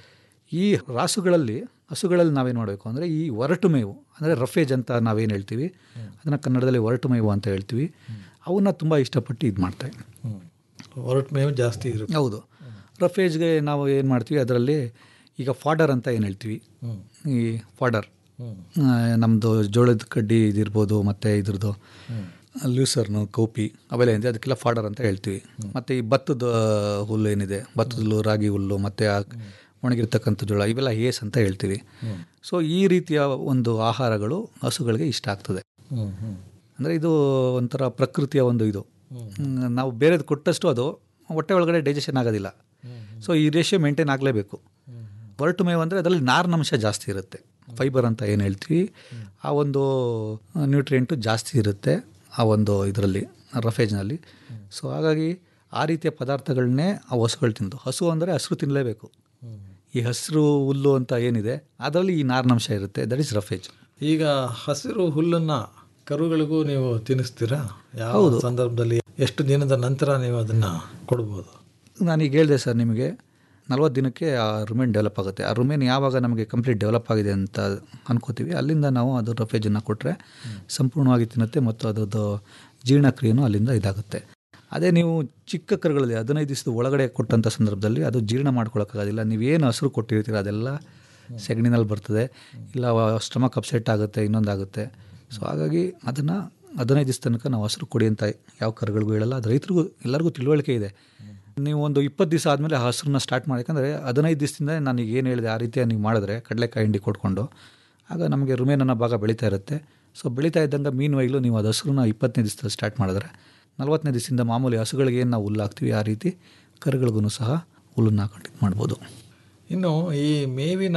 ಈ ರಾಸುಗಳಲ್ಲಿ ಹಸುಗಳಲ್ಲಿ ನಾವೇನು ಮಾಡಬೇಕು ಅಂದರೆ ಈ ಒರಟು ಮೇವು ಅಂದರೆ ರಫೇಜ್ ಅಂತ ನಾವೇನು ಹೇಳ್ತೀವಿ ಅದನ್ನು ಕನ್ನಡದಲ್ಲಿ ಒರಟು ಮೇವು ಅಂತ ಹೇಳ್ತೀವಿ ಅವನ್ನ ತುಂಬ ಇಷ್ಟಪಟ್ಟು ಇದು ಮಾಡ್ತಾರೆ ಹೊರಟು ಮೇವು ಜಾಸ್ತಿ ಇರುತ್ತೆ ಹೌದು ರಫೇಜ್ಗೆ ನಾವು ಏನು ಮಾಡ್ತೀವಿ ಅದರಲ್ಲಿ ಈಗ ಫಾಡರ್ ಅಂತ ಏನು ಹೇಳ್ತೀವಿ ಈ ಫಾಡರ್ ನಮ್ಮದು ಜೋಳದ ಕಡ್ಡಿ ಇದಿರ್ಬೋದು ಮತ್ತು ಇದ್ರದ್ದು ಲೂಸರ್ನು ಕೌಪಿ ಅವೆಲ್ಲ ಏನಿದೆ ಅದಕ್ಕೆಲ್ಲ ಫಾಡರ್ ಅಂತ ಹೇಳ್ತೀವಿ ಮತ್ತು ಈ ಭತ್ತದ ಹುಲ್ಲು ಏನಿದೆ ಭತ್ತದ ಹುಲ್ಲು ರಾಗಿ ಹುಲ್ಲು ಮತ್ತು ಆ ಒಣಗಿರ್ತಕ್ಕಂಥ ಜೋಳ ಇವೆಲ್ಲ ಏಸ್ ಅಂತ ಹೇಳ್ತೀವಿ ಸೊ ಈ ರೀತಿಯ ಒಂದು ಆಹಾರಗಳು ಹಸುಗಳಿಗೆ ಇಷ್ಟ ಆಗ್ತದೆ ಅಂದರೆ ಇದು ಒಂಥರ ಪ್ರಕೃತಿಯ ಒಂದು ಇದು ಹ್ಮ್, ನಾವು ಬೇರೆದು ಕೊಟ್ಟಷ್ಟು ಅದು ಹೊಟ್ಟೆ ಒಳಗಡೆ ಡೈಜೆಷನ್ ಆಗೋದಿಲ್ಲ ಸೊ ಈ ರೇಷಿಯೋ ಮೇಂಟೈನ್ ಆಗಲೇಬೇಕು ಹೊರಟು ಮೇವು ಅಂದರೆ ಅದರಲ್ಲಿ ನಾರಿನಂಶ ಜಾಸ್ತಿ ಇರುತ್ತೆ ಫೈಬರ್ ಅಂತ ಏನು ಹೇಳ್ತೀವಿ ಆ ಒಂದು ನ್ಯೂಟ್ರಿಯೆಂಟು ಜಾಸ್ತಿ ಇರುತ್ತೆ ಆ ಒಂದು ಇದರಲ್ಲಿ ರಫೇಜ್ನಲ್ಲಿ ಸೊ ಹಾಗಾಗಿ ಆ ರೀತಿಯ ಪದಾರ್ಥಗಳನ್ನೇ ಆ ಹಸುಗಳು ತಿಂದು ಹಸು ಅಂದರೆ ಹಸಿರು ತಿನ್ನಲೇಬೇಕು ಈ ಹಸಿರು ಹುಲ್ಲು ಅಂತ ಏನಿದೆ ಅದರಲ್ಲಿ ಈ ನಾರಿನಂಶ ಇರುತ್ತೆ ದಟ್ ಇಸ್ ರಫೇಜ್ ಈಗ ಹಸಿರು ಹುಲ್ಲನ್ನು ಕರುಗಳಿಗೂ ನೀವು ತಿನ್ನಿಸ್ತೀರಾ ಯಾವ ಹೌದು. ಸಂದರ್ಭದಲ್ಲಿ ಎಷ್ಟು ದಿನದ ನಂತರ ನೀವು ಅದನ್ನು ಕೊಡ್ಬೋದು ನಾನೀಗ ಹೇಳಿದೆ ಸರ್ ನಿಮಗೆ ನಲ್ವತ್ತು ದಿನಕ್ಕೆ ಆ ರುಮೇನ್ ಡೆವಲಪ್ ಆಗುತ್ತೆ ಆ ರುಮೇನ್ ಯಾವಾಗ ನಮಗೆ ಕಂಪ್ಲೀಟ್ ಡೆವಲಪ್ ಆಗಿದೆ ಅಂತ ಅನ್ಕೋತೀವಿ ಅಲ್ಲಿಂದ ನಾವು ಅದು ರಫೇಜನ್ನು ಕೊಟ್ಟರೆ ಸಂಪೂರ್ಣವಾಗಿ ತಿನ್ನುತ್ತೆ ಮತ್ತು ಅದರದ್ದು ಜೀರ್ಣಕ್ರಿಯೆನೂ ಅಲ್ಲಿಂದ ಇದಾಗುತ್ತೆ ಅದೇ ನೀವು ಚಿಕ್ಕ ಕರುಗಳಲ್ಲಿ ಹದಿನೈದು ದಿವಸದ ಒಳಗಡೆ ಕೊಟ್ಟಂಥ ಸಂದರ್ಭದಲ್ಲಿ ಅದು ಜೀರ್ಣ ಮಾಡ್ಕೊಳಕ್ಕಾಗೋದಿಲ್ಲ ನೀವೇನು ಹಸಿರು ಕೊಟ್ಟಿರ್ತೀರ ಅದೆಲ್ಲ ಸೆಗಣಿನಲ್ಲಿ ಬರ್ತದೆ ಇಲ್ಲ ಸ್ಟಮಕ್ ಅಪ್ಸೆಟ್ ಆಗುತ್ತೆ ಇನ್ನೊಂದಾಗುತ್ತೆ ಸೊ ಹಾಗಾಗಿ ಅದನ್ನು ಹದಿನೈದು ದಿವಸ ತನಕ ನಾವು ಹಸಿರು ಕೊಡಿ ಅಂತ ಯಾವ ಕರುಗಳಿಗೂ ಹೇಳಲ್ಲ ಅದು ರೈತರಿಗೂ ಎಲ್ಲರಿಗೂ ತಿಳುವಳಿಕೆ ಇದೆ ನೀವು ಒಂದು ಇಪ್ಪತ್ತು ದಿವಸ ಆದಮೇಲೆ ಹಸಿರನ್ನ ಸ್ಟಾರ್ಟ್ ಮಾಡಿ ಯಾಕಂದರೆ ಹದಿನೈದು ದಿವಸದಿಂದ ನಾನು ಈಗ ಏನು ಹೇಳಿದೆ ಆ ರೀತಿಯ ನೀವು ಮಾಡಿದ್ರೆ ಕಡಲೆಕಾಯಿ ಹಿಂಡಿ ಕೊಟ್ಕೊಂಡು ಆಗ ನಮಗೆ ರುಮೇನ್ ಅನ್ನೋ ಭಾಗ ಬೆಳೀತಾ ಇರುತ್ತೆ ಸೊ ಬೆಳೀತಾ ಇದ್ದಂಗೆ ಮೀನು ವೈಲು ನೀವು ಅದು ಹಸಿರನ್ನ ಇಪ್ಪತ್ತನೇ ದಿವಸದಲ್ಲಿ ಸ್ಟಾರ್ಟ್ ಮಾಡಿದ್ರೆ ನಲ್ವತ್ತನೇ ದಿವಸದಿಂದ ಮಾಮೂಲಿ ಹಸುಗಳಿಗೆ ಏನು ನಾವು ಹುಲ್ಲು ಹಾಕ್ತೀವಿ ಆ ರೀತಿ ಕರುಗಳಿಗೂ ಸಹ ಹುಲ್ಲನ್ನು ಹಾಕೊಂಡು ಇದು ಮಾಡ್ಬೋದು ಇನ್ನು ಈ ಮೇವಿನ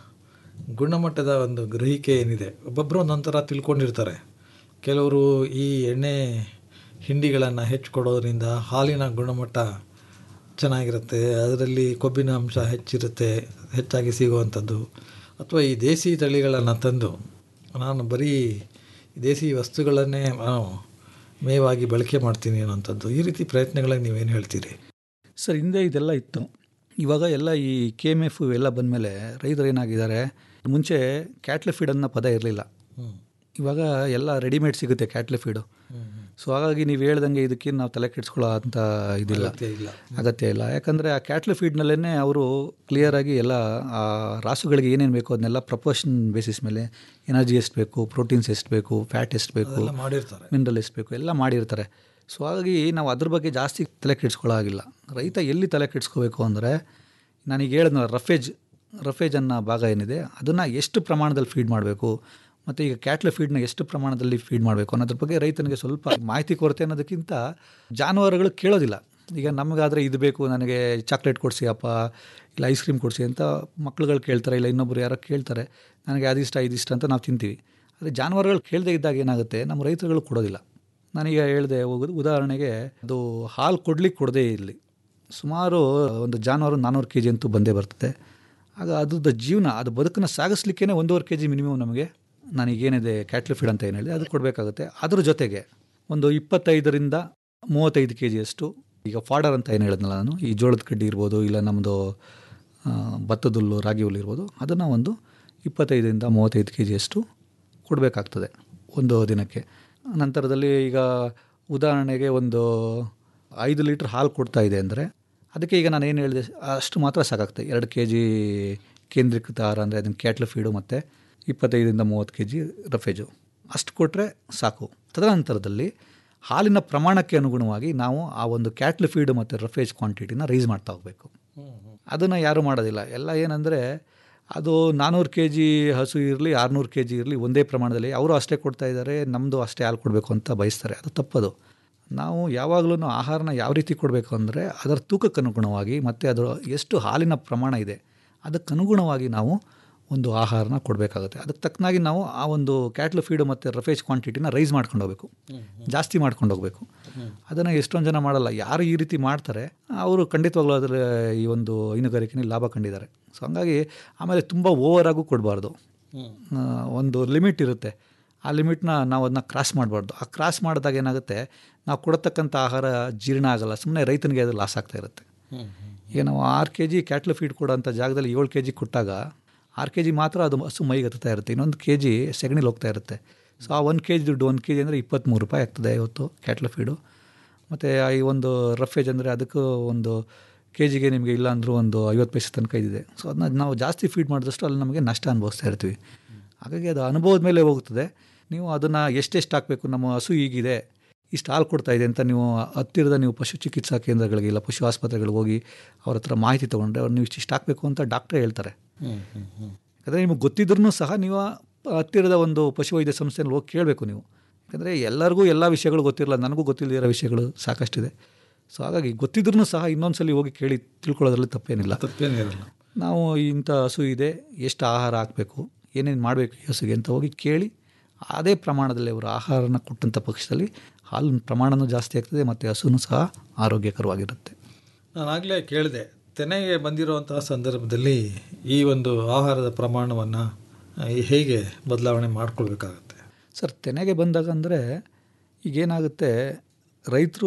ಗುಣಮಟ್ಟದ ಒಂದು ಗ್ರಹಿಕೆ ಏನಿದೆ ಒಬ್ಬೊಬ್ಬರು ಒಂದೊಂಥರ ತಿಳ್ಕೊಂಡಿರ್ತಾರೆ ಕೆಲವರು ಈ ಎಣ್ಣೆ ಹಿಂಡಿಗಳನ್ನು ಹೆಚ್ಚು ಕೊಡೋದ್ರಿಂದ ಹಾಲಿನ ಗುಣಮಟ್ಟ ಚೆನ್ನಾಗಿರುತ್ತೆ ಅದರಲ್ಲಿ ಕೊಬ್ಬಿನ ಅಂಶ ಹೆಚ್ಚಿರುತ್ತೆ ಹೆಚ್ಚಾಗಿ ಸಿಗುವಂಥದ್ದು ಅಥವಾ ಈ ದೇಸಿ ತಳಿಗಳನ್ನು ತಂದು ನಾನು ಬರೀ ದೇಸಿ ವಸ್ತುಗಳನ್ನೇ ನಾನು ಮೇವಾಗಿ ಬಳಕೆ ಮಾಡ್ತೀನಿ ಅನ್ನೋಂಥದ್ದು ಈ ರೀತಿ ಪ್ರಯತ್ನಗಳಿಗೆ ನೀವೇನು ಹೇಳ್ತೀರಿ ಸರ್ ಹಿಂದೆ ಇದೆಲ್ಲ ಇತ್ತು ಇವಾಗ ಎಲ್ಲ ಈ ಕೆ ಎಮ್ ಎಫ್ ಎಲ್ಲ ಬಂದಮೇಲೆ ರೈತರು ಏನಾಗಿದ್ದಾರೆ ಮುಂಚೆ ಕ್ಯಾಟ್ಲೆ ಫೀಡ್ ಅನ್ನೋ ಪದ ಇರಲಿಲ್ಲ ಇವಾಗ ಎಲ್ಲ ರೆಡಿಮೇಡ್ ಸಿಗುತ್ತೆ ಕ್ಯಾಟ್ಲೆ ಫೀಡು ಸೊ ಹಾಗಾಗಿ ನೀವು ಹೇಳ್ದಂಗೆ ಇದಕ್ಕೆ ನಾವು ತಲೆ ಕೆಡಿಸ್ಕೊಳ್ಳೋ ಅಂತ ಇದಿಲ್ಲ ಅಗತ್ಯ ಇಲ್ಲ. ಅಗತ್ಯ ಇಲ್ಲ ಯಾಕಂದರೆ ಆ ಕ್ಯಾಟ್ಲೆ ಫೀಡ್ನಲ್ಲೇ ಅವರು ಕ್ಲಿಯರಾಗಿ ಎಲ್ಲ ಆ ರಾಸುಗಳಿಗೆ ಏನೇನು ಬೇಕು ಅದನ್ನೆಲ್ಲ ಪ್ರಪೋರ್ಷನ್ ಬೇಸಿಸ್ ಮೇಲೆ ಎನರ್ಜಿ ಎಷ್ಟು ಬೇಕು ಪ್ರೋಟೀನ್ಸ್ ಎಷ್ಟು ಬೇಕು ಫ್ಯಾಟ್ ಎಷ್ಟು ಬೇಕು ಅದೆಲ್ಲ ಮಾಡಿರ್ತಾರೆ. ಮಿನರಲ್ ಎಷ್ಟು ಬೇಕು ಎಲ್ಲ ಮಾಡಿರ್ತಾರೆ ಸೊ ಹಾಗಾಗಿ ನಾವು ಅದ್ರ ಬಗ್ಗೆ ಜಾಸ್ತಿ ತಲೆ ಕೆಡಿಸ್ಕೊಳ್ಳೋ ಆಗಿಲ್ಲ ರೈತ ಎಲ್ಲಿ ತಲೆ ಕೆಡಿಸ್ಕೋಬೇಕು ಅಂದರೆ ನಾನೀಗ ಹೇಳಿದ್ನಲ್ಲ ರಫೇಜ್ ರಫೇಜ್ ಅನ್ನೋ ಭಾಗ ಏನಿದೆ ಅದನ್ನು ಎಷ್ಟು ಪ್ರಮಾಣದಲ್ಲಿ ಫೀಡ್ ಮಾಡಬೇಕು ಮತ್ತು ಈಗ ಕ್ಯಾಟ್ಲೆ ಫೀಡ್ನ ಎಷ್ಟು ಪ್ರಮಾಣದಲ್ಲಿ ಫೀಡ್ ಮಾಡಬೇಕು ಅನ್ನೋದ್ರ ಬಗ್ಗೆ ರೈತನಿಗೆ ಸ್ವಲ್ಪ ಮಾಹಿತಿ ಕೊರತೆ ಅನ್ನೋದಕ್ಕಿಂತ ಜಾನುವಾರುಗಳು ಕೇಳೋದಿಲ್ಲ ಈಗ ನಮಗಾದರೆ ಇದು ಬೇಕು ನನಗೆ ಚಾಕ್ಲೇಟ್ ಕೊಡಿಸಿ ಅಪ್ಪ ಇಲ್ಲ ಐಸ್ ಕ್ರೀಮ್ ಕೊಡಿಸಿ ಅಂತ ಮಕ್ಳುಗಳು ಕೇಳ್ತಾರೆ ಇಲ್ಲ ಇನ್ನೊಬ್ರು ಯಾರೋ ಕೇಳ್ತಾರೆ ನನಗೆ ಅದಿಷ್ಟ ಇದಿಷ್ಟ ಅಂತ ನಾವು ತಿಂತೀವಿ ಆದರೆ ಜಾನುವಾರುಗಳು ಕೇಳದೇ ಇದ್ದಾಗ ಏನಾಗುತ್ತೆ ನಮ್ಮ ರೈತರುಗಳು ಕೊಡೋದಿಲ್ಲ ನಾನೀಗ ಹೇಳಿದೆ ಉದಾಹರಣೆಗೆ ಅದು ಹಾಲು ಕೊಡ್ಲಿಕ್ಕೆ ಕೊಡದೇ ಇರಲಿ ಸುಮಾರು ಒಂದು ಜಾನುವಾರು ನಾನ್ನೂರು ಕೆ ಜಿ ಅಂತೂ ಬಂದೇ ಬರ್ತದೆ ಆಗ ಅದ್ರದ್ದು ಜೀವನ ಅದು ಬದುಕನ್ನು ಸಾಗಿಸ್ಲಿಕ್ಕೇ ಒಂದೂವರೆ ಕೆ ಜಿ ಮಿನಿಮಮ್ ನಮಗೆ ನನಗೇನಿದೆ ಕ್ಯಾಟ್ಲ್ ಫೀಡ್ ಅಂತ ಏನು ಹೇಳಿದೆ ಅದು ಕೊಡಬೇಕಾಗುತ್ತೆ ಅದ್ರ ಜೊತೆಗೆ ಒಂದು ಇಪ್ಪತ್ತೈದರಿಂದ ಮೂವತ್ತೈದು ಕೆ ಜಿಯಷ್ಟು ಈಗ ಫಾಡರ್ ಅಂತ ಏನು ಹೇಳಿದ್ನಲ್ಲ ನಾನು ಈ ಜೋಳದ ಕಡ್ಡಿ ಇರ್ಬೋದು ಇಲ್ಲ ನಮ್ಮದು ಆ, ಭತ್ತದ ಹುಲ್ಲು ರಾಗಿ ಹುಲ್ಲು ಇರ್ಬೋದು ಅದನ್ನು ಒಂದು ಇಪ್ಪತ್ತೈದರಿಂದ ಮೂವತ್ತೈದು ಕೆ ಜಿಯಷ್ಟು ಕೊಡಬೇಕಾಗ್ತದೆ ಒಂದು ದಿನಕ್ಕೆ ನಂತರದಲ್ಲಿ ಈಗ ಉದಾಹರಣೆಗೆ ಒಂದು ಐದು ಲೀಟ್ರ್ ಹಾಲು ಕೊಡ್ತಾ ಇದೆ ಅಂದರೆ ಅದಕ್ಕೆ ಈಗ ನಾನು ಏನು ಹೇಳಿದೆ ಅಷ್ಟು ಮಾತ್ರ ಸಾಕಾಗ್ತದೆ ಎರಡು ಕೆ ಜಿ ಕೇಂದ್ರೀಕೃತ ಆಹಾರ ಅಂದರೆ ಅದನ್ನು ಕ್ಯಾಟ್ಲ್ ಫೀಡು ಮತ್ತು ಇಪ್ಪತ್ತೈದರಿಂದ ಮೂವತ್ತು ಕೆ ಜಿ ರಫೇಜು ಅಷ್ಟು ಕೊಟ್ಟರೆ ಸಾಕು ತದನಂತರದಲ್ಲಿ ಹಾಲಿನ ಪ್ರಮಾಣಕ್ಕೆ ಅನುಗುಣವಾಗಿ ನಾವು ಆ ಒಂದು ಕ್ಯಾಟ್ಲ್ ಫೀಡ್ ಮತ್ತು ರಫೇಜ್ ಕ್ವಾಂಟಿಟಿನ ರೈಸ್ ಮಾಡ್ತಾ ಹೋಗಬೇಕು ಅದನ್ನು ಯಾರೂ ಮಾಡೋದಿಲ್ಲ ಎಲ್ಲ ಏನಂದರೆ ಅದು ನಾನ್ನೂರು ಕೆ ಜಿ ಹಸು ಇರಲಿ ಆರುನೂರು ಕೆ ಜಿ ಇರಲಿ ಒಂದೇ ಪ್ರಮಾಣದಲ್ಲಿ ಅವರು ಅಷ್ಟೇ ಕೊಡ್ತಾ ಇದ್ದಾರೆ ನಮ್ಮದು ಅಷ್ಟೇ ಹಾಲು ಕೊಡಬೇಕು ಅಂತ ಬಯಸ್ತಾರೆ ಅದು ತಪ್ಪದು ನಾವು ಯಾವಾಗಲೂ ಆಹಾರನ ಯಾವ ರೀತಿ ಕೊಡಬೇಕು ಅಂದರೆ ಅದರ ತೂಕಕ್ಕೆ ಅನುಗುಣವಾಗಿ ಮತ್ತು ಅದರ ಎಷ್ಟು ಹಾಲಿನ ಪ್ರಮಾಣ ಇದೆ ಅದಕ್ಕನುಗುಣವಾಗಿ ನಾವು ಒಂದು ಆಹಾರನ ಕೊಡಬೇಕಾಗುತ್ತೆ ಅದಕ್ಕೆ ತಕ್ಕನಾಗಿ ನಾವು ಆ ಒಂದು ಕ್ಯಾಟ್ಲ್ ಫೀಡು ಮತ್ತು ರಫೇಜ್ ಕ್ವಾಂಟಿಟಿನ ರೈಸ್ ಮಾಡ್ಕೊಂಡು ಹೋಗಬೇಕು ಜಾಸ್ತಿ ಮಾಡ್ಕೊಂಡು ಹೋಗಬೇಕು ಅದನ್ನು ಎಷ್ಟೊಂದು ಜನ ಮಾಡಲ್ಲ ಯಾರು ಈ ರೀತಿ ಮಾಡ್ತಾರೆ ಅವರು ಖಂಡಿತವಾಗ್ಲೂ ಅದರ ಈ ಒಂದು ಹೈನುಗಾರಿಕೆಯಲ್ಲಿ ಲಾಭ ಕಂಡಿದ್ದಾರೆ ಸೊ ಹಂಗಾಗಿ ಆಮೇಲೆ ತುಂಬ ಓವರ್ ಆಗು ಕೊಡಬಾರ್ದು ಒಂದು ಲಿಮಿಟ್ ಇರುತ್ತೆ ಆ ಲಿಮಿಟ್ನ ನಾವು ಅದನ್ನ ಕ್ರಾಸ್ ಮಾಡಬಾರ್ದು ಆ ಕ್ರಾಸ್ ಮಾಡಿದಾಗ ಏನಾಗುತ್ತೆ ನಾವು ಕೊಡತಕ್ಕಂಥ ಆಹಾರ ಜೀರ್ಣ ಆಗಲ್ಲ ಸುಮ್ಮನೆ ರೈತನಿಗೆ ಅದು ಲಾಸ್ ಆಗ್ತಾ ಇರುತ್ತೆ ಈಗ ನಾವು ಆರು ಕೆ ಜಿ ಕ್ಯಾಟ್ಲ್ ಫೀಡ್ ಕೊಡೋಂಥ ಜಾಗದಲ್ಲಿ ಏಳು ಕೆ ಜಿ ಕೊಟ್ಟಾಗ ಆರು ಕೆ ಜಿ ಮಾತ್ರ ಅದು ಹಸು ಮೈಗೆ ಹತ್ತಾ ಇರುತ್ತೆ ಇನ್ನೊಂದು ಕೆ ಜಿ ಸೆಗಣಿಲಿ ಹೋಗ್ತಾ ಇರುತ್ತೆ ಸೊ ಆ ಒಂದು ಕೆ ಜಿ ದುಡ್ಡು ಒಂದು ಕೆ ಜಿ ಅಂದರೆ ಇಪ್ಪತ್ತ್ಮೂರು ರೂಪಾಯಿ ಆಗ್ತದೆ ಇವತ್ತು ಕ್ಯಾಟ್ಲ್ ಫೀಡು ಮತ್ತು ಈ ಒಂದು ರಫೇಜ್ ಅಂದರೆ ಅದಕ್ಕೂ ಒಂದು ಕೆ ಜಿಗೆ ನಿಮಗೆ ಇಲ್ಲ ಅಂದರೂ ಒಂದು ಐವತ್ತು ಪೈಸೆ ತನಕ ಇದಿದೆ ಸೊ ಅದನ್ನ ನಾವು ಜಾಸ್ತಿ ಫೀಡ್ ಮಾಡಿದಷ್ಟು ಅಲ್ಲಿ ನಮಗೆ ನಷ್ಟ ಅನುಭವಿಸ್ತಾ ಇರ್ತೀವಿ ಹಾಗಾಗಿ ಅದು ಅನುಭವದ ಮೇಲೆ ಹೋಗ್ತದೆ ನೀವು ಅದನ್ನು ಎಷ್ಟೆಷ್ಟು ಹಾಕಬೇಕು ನಮ್ಮ ಹಸು ಈಗಿದೆ ಇಷ್ಟು ಹಾಲು ಕೊಡ್ತಾ ಇದೆ ಅಂತ ನೀವು ಹತ್ತಿರದ ನೀವು ಪಶು ಚಿಕಿತ್ಸಾ ಕೇಂದ್ರಗಳಿಗೆ ಇಲ್ಲ ಪಶು ಆಸ್ಪತ್ರೆಗಳಿಗೆ ಹೋಗಿ ಅವ್ರ ಹತ್ರ ಮಾಹಿತಿ ತೊಗೊಂಡ್ರೆ ಅವ್ರು ನೀವು ಇಷ್ಟು ಹಾಕಬೇಕು ಅಂತ ಡಾಕ್ಟ್ರೇ ಹೇಳ್ತಾರೆ ಯಾಕಂದರೆ ನಿಮಗೆ ಗೊತ್ತಿದ್ರೂ ಸಹ ನೀವು ಹತ್ತಿರದ ಒಂದು ಪಶುವೈದ್ಯ ಸಂಸ್ಥೆಯಲ್ಲಿ ಹೋಗಿ ಕೇಳಬೇಕು ನೀವು ಯಾಕಂದರೆ ಎಲ್ಲರಿಗೂ ಎಲ್ಲ ವಿಷಯಗಳು ಗೊತ್ತಿರಲ್ಲ ನನಗೂ ಗೊತ್ತಿಲ್ಲದಿರೋ ವಿಷಯಗಳು ಸಾಕಷ್ಟಿದೆ ಸೊ ಹಾಗಾಗಿ ಗೊತ್ತಿದ್ರೂ ಸಹ ಇನ್ನೊಂದು ಸಲ ಹೋಗಿ ಕೇಳಿ ತಿಳ್ಕೊಳ್ಳೋದ್ರಲ್ಲಿ ತಪ್ಪೇನಿಲ್ಲ ತಪ್ಪೇನಿರಲ್ಲ ನಾವು ಇಂಥ ಹಸು ಇದೆ ಎಷ್ಟು ಆಹಾರ ಹಾಕಬೇಕು ಏನೇನು ಮಾಡಬೇಕು ಈ ಹಸುಗೆ ಅಂತ ಹೋಗಿ ಕೇಳಿ ಅದೇ ಪ್ರಮಾಣದಲ್ಲಿ ಅವರು ಆಹಾರನ ಕೊಟ್ಟಂಥ ಪಕ್ಷದಲ್ಲಿ ಹಾಲಿನ ಪ್ರಮಾಣನೂ ಜಾಸ್ತಿ ಆಗ್ತದೆ ಮತ್ತು ಹಸುನೂ ಸಹ ಆರೋಗ್ಯಕರವಾಗಿರುತ್ತೆ ನಾನು ಆಗಲೇ ಕೇಳಿದೆ ತೆನೆಗೆ ಬಂದಿರುವಂತಹ ಸಂದರ್ಭದಲ್ಲಿ ಈ ಒಂದು ಆಹಾರದ ಪ್ರಮಾಣವನ್ನು ಹೇಗೆ ಬದಲಾವಣೆ ಮಾಡ್ಕೊಳ್ಬೇಕಾಗತ್ತೆ ಸರ್ ತೆನೆಗೆ ಬಂದಾಗ ಅಂದರೆ ಈಗೇನಾಗುತ್ತೆ ರೈತರು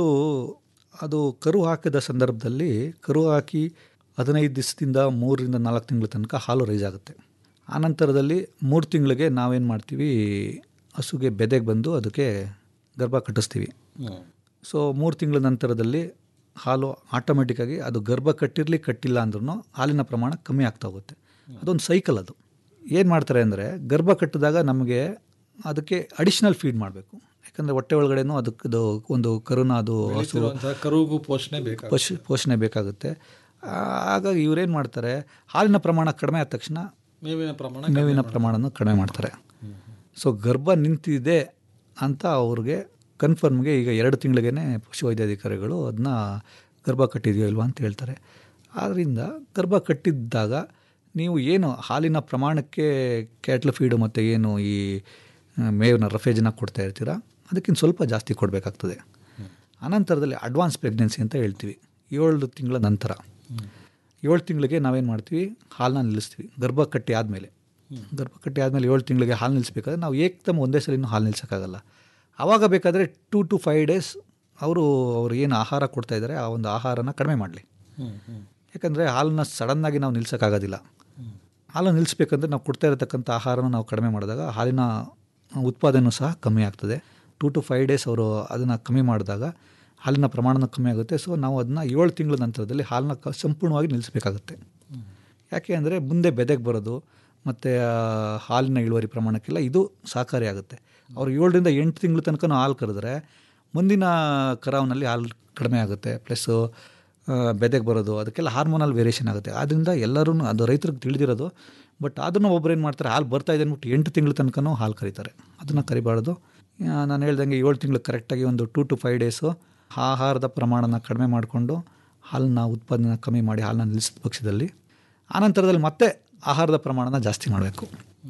ಅದು ಕರು ಹಾಕಿದ ಸಂದರ್ಭದಲ್ಲಿ ಕರು ಹಾಕಿ ಹದಿನೈದು ದಿವಸದಿಂದ ಮೂರರಿಂದ ನಾಲ್ಕು ತಿಂಗಳ ತನಕ ಹಾಲು ರೈಸ್ ಆಗುತ್ತೆ ಆನಂತರದಲ್ಲಿ ಮೂರು ತಿಂಗಳಿಗೆ ನಾವೇನು ಮಾಡ್ತೀವಿ ಹಸುಗೆ ಬೆದೆಗೆ ಬಂದು ಅದಕ್ಕೆ ಗರ್ಭ ಕಟ್ಟಿಸ್ತೀವಿ ಸೊ ಮೂರು ತಿಂಗಳ ನಂತರದಲ್ಲಿ ಹಾಲು ಆಟೋಮೆಟಿಕ್ಕಾಗಿ ಅದು ಗರ್ಭ ಕಟ್ಟಿರಲಿ ಕಟ್ಟಿಲ್ಲ ಅಂದ್ರೂ ಹಾಲಿನ ಪ್ರಮಾಣ ಕಮ್ಮಿ ಆಗ್ತಾ ಹೋಗುತ್ತೆ ಅದೊಂದು ಸೈಕಲ್ ಅದು ಏನು ಮಾಡ್ತಾರೆ ಅಂದರೆ ಗರ್ಭ ಕಟ್ಟಿದಾಗ ನಮಗೆ ಅದಕ್ಕೆ ಅಡಿಷ್ನಲ್ ಫೀಡ್ ಮಾಡಬೇಕು ಯಾಕಂದರೆ ಹೊಟ್ಟೆ ಒಳಗಡೆನೂ ಅದಕ್ಕದು ಒಂದು ಕರುನ ಅದು ಹಸು ಬೆಳೀತಿರುವಂತಹ ಕರುಗೂ ಪೋಷಣೆ ಬೇಕಾಗುತ್ತೆ ಪಶು ಪೋಷಣೆ ಬೇಕಾಗುತ್ತೆ ಆ, ಹಾಗಾಗಿ ಇವ್ರೇನು ಮಾಡ್ತಾರೆ ಹಾಲಿನ ಪ್ರಮಾಣ ಕಡಿಮೆ ಆದ ತಕ್ಷಣ ಮೇವಿನ ಪ್ರಮಾಣ ಮೇವಿನ ಪ್ರಮಾಣನ ಕಡಿಮೆ ಮಾಡ್ತಾರೆ ಸೊ ಗರ್ಭ ನಿಂತಿದೆ ಅಂತ ಅವ್ರಿಗೆ ಕನ್ಫರ್ಮ್ಗೆ ಈಗ ಎರಡು ತಿಂಗಳಿಗೇ ಪಶುವೈದ್ಯಾಧಿಕಾರಿಗಳು ಅದನ್ನ ಗರ್ಭ ಕಟ್ಟಿದೆಯೋ ಇಲ್ವಾ ಅಂತ ಹೇಳ್ತಾರೆ ಆದ್ದರಿಂದ ಗರ್ಭ ಕಟ್ಟಿದ್ದಾಗ ನೀವು ಏನು ಹಾಲಿನ ಪ್ರಮಾಣಕ್ಕೆ ಕ್ಯಾಟ್ಲ್ ಫೀಡು ಮತ್ತು ಏನು ಈ ಆ, ಮೇವಿನ ರಫೇಜನ್ನ ಕೊಡ್ತಾ ಇರ್ತೀರ ಅದಕ್ಕಿಂತ ಸ್ವಲ್ಪ ಜಾಸ್ತಿ ಕೊಡಬೇಕಾಗ್ತದೆ ಅನಂತರದಲ್ಲಿ ಅಡ್ವಾನ್ಸ್ ಪ್ರೆಗ್ನೆನ್ಸಿ ಅಂತ ಹೇಳ್ತೀವಿ ಏಳು ತಿಂಗಳ ನಂತರ ಏಳು ತಿಂಗಳಿಗೆ ನಾವೇನು ಮಾಡ್ತೀವಿ ಹಾಲನ್ನ ನಿಲ್ಲಿಸ್ತೀವಿ ಗರ್ಭ ಕಟ್ಟಿ ಆದಮೇಲೆ ಗರ್ಭ ಕಟ್ಟಿ ಆದಮೇಲೆ ಏಳು ತಿಂಗಳಿಗೆ ಹಾಲು ನಿಲ್ಲಿಸ್ಬೇಕಾದ್ರೆ ನಾವು ಏಕ್ದಮ್ ಒಂದೇ ಸಲ ಹಾಲು ನಿಲ್ಸೋಕ್ಕಾಗಲ್ಲ ಆವಾಗ ಬೇಕಾದರೆ ಟೂ ಟು ಫೈವ್ ಡೇಸ್ ಅವರು ಅವ್ರು ಏನು ಆಹಾರ ಕೊಡ್ತಾ ಇದ್ದಾರೆ ಆ ಒಂದು ಆಹಾರನ ಕಡಿಮೆ ಮಾಡಲಿ ಯಾಕಂದರೆ ಹಾಲನ್ನ ಸಡನ್ನಾಗಿ ನಾವು ನಿಲ್ಸೋಕ್ಕಾಗೋದಿಲ್ಲ ಹಾಲು ನಿಲ್ಲಿಸ್ಬೇಕಂದ್ರೆ ನಾವು ಕೊಡ್ತಾ ಇರತಕ್ಕಂಥ ಆಹಾರನ ನಾವು ಕಡಿಮೆ ಮಾಡಿದಾಗ ಹಾಲಿನ ಉತ್ಪಾದನೆಯೂ ಸಹ ಕಮ್ಮಿ ಆಗ್ತದೆ ಟೂ ಟು ಫೈವ್ ಡೇಸ್ ಅವರು ಅದನ್ನು ಕಮ್ಮಿ ಮಾಡಿದಾಗ ಹಾಲಿನ ಪ್ರಮಾಣನೂ ಕಮ್ಮಿ ಆಗುತ್ತೆ ಸೊ ನಾವು ಅದನ್ನ ಏಳು ತಿಂಗಳ ನಂತರದಲ್ಲಿ ಹಾಲನ್ನ ಕ ಸಂಪೂರ್ಣವಾಗಿ ನಿಲ್ಲಿಸಬೇಕಾಗುತ್ತೆ ಯಾಕೆ ಅಂದರೆ ಮುಂದೆ ಬೆದೆಗೆ ಬರೋದು ಮತ್ತು ಹಾಲಿನ ಇಳುವರಿ ಪ್ರಮಾಣಕ್ಕೆಲ್ಲ ಇದು ಸಹಕಾರಿಯಾಗುತ್ತೆ ಅವ್ರು ಏಳರಿಂದ ಎಂಟು ತಿಂಗಳ ತನಕ ಹಾಲು ಕರೆದ್ರೆ ಮುಂದಿನ ಕರಾವ್ನಲ್ಲಿ ಹಾಲು ಕಡಿಮೆ ಆಗುತ್ತೆ ಪ್ಲಸ್ಸು ಬೆದೆಗೆ ಬರೋದು ಅದಕ್ಕೆಲ್ಲ ಹಾರ್ಮೋನಲ್ ವೇರಿಯೇಷನ್ ಆಗುತ್ತೆ ಆದ್ದರಿಂದ ಎಲ್ಲರೂ ಅದು ರೈತರಿಗೆ ತಿಳಿದಿರೋದು ಬಟ್ ಅದನ್ನು ಒಬ್ರು ಏನು ಮಾಡ್ತಾರೆ ಹಾಲು ಬರ್ತಾ ಇದೆ ಅಂದ್ಬಿಟ್ಟು ಎಂಟು ತಿಂಗಳ ತನಕನೂ ಹಾಲು ಕರೀತಾರೆ ಅದನ್ನು ಕರಿಬಾರ್ದು ಆ, ನಾನು ಹೇಳ್ದಂಗೆ ಏಳು ತಿಂಗಳು ಕರೆಕ್ಟಾಗಿ ಒಂದು ಟೂ ಟು ಫೈವ್ ಡೇಸು ಆಹಾರದ ಪ್ರಮಾಣನ ಕಡಿಮೆ ಮಾಡಿಕೊಂಡು ಹಾಲನ್ನ ಉತ್ಪಾದನೆ ಕಮ್ಮಿ ಮಾಡಿ ಹಾಲನ್ನ ನಿಲ್ಲಿಸಿದ ಪಕ್ಷದಲ್ಲಿ ಆನಂತರದಲ್ಲಿ ಮತ್ತೆ ಆಹಾರದ ಪ್ರಮಾಣನ ಜಾಸ್ತಿ ಮಾಡಬೇಕು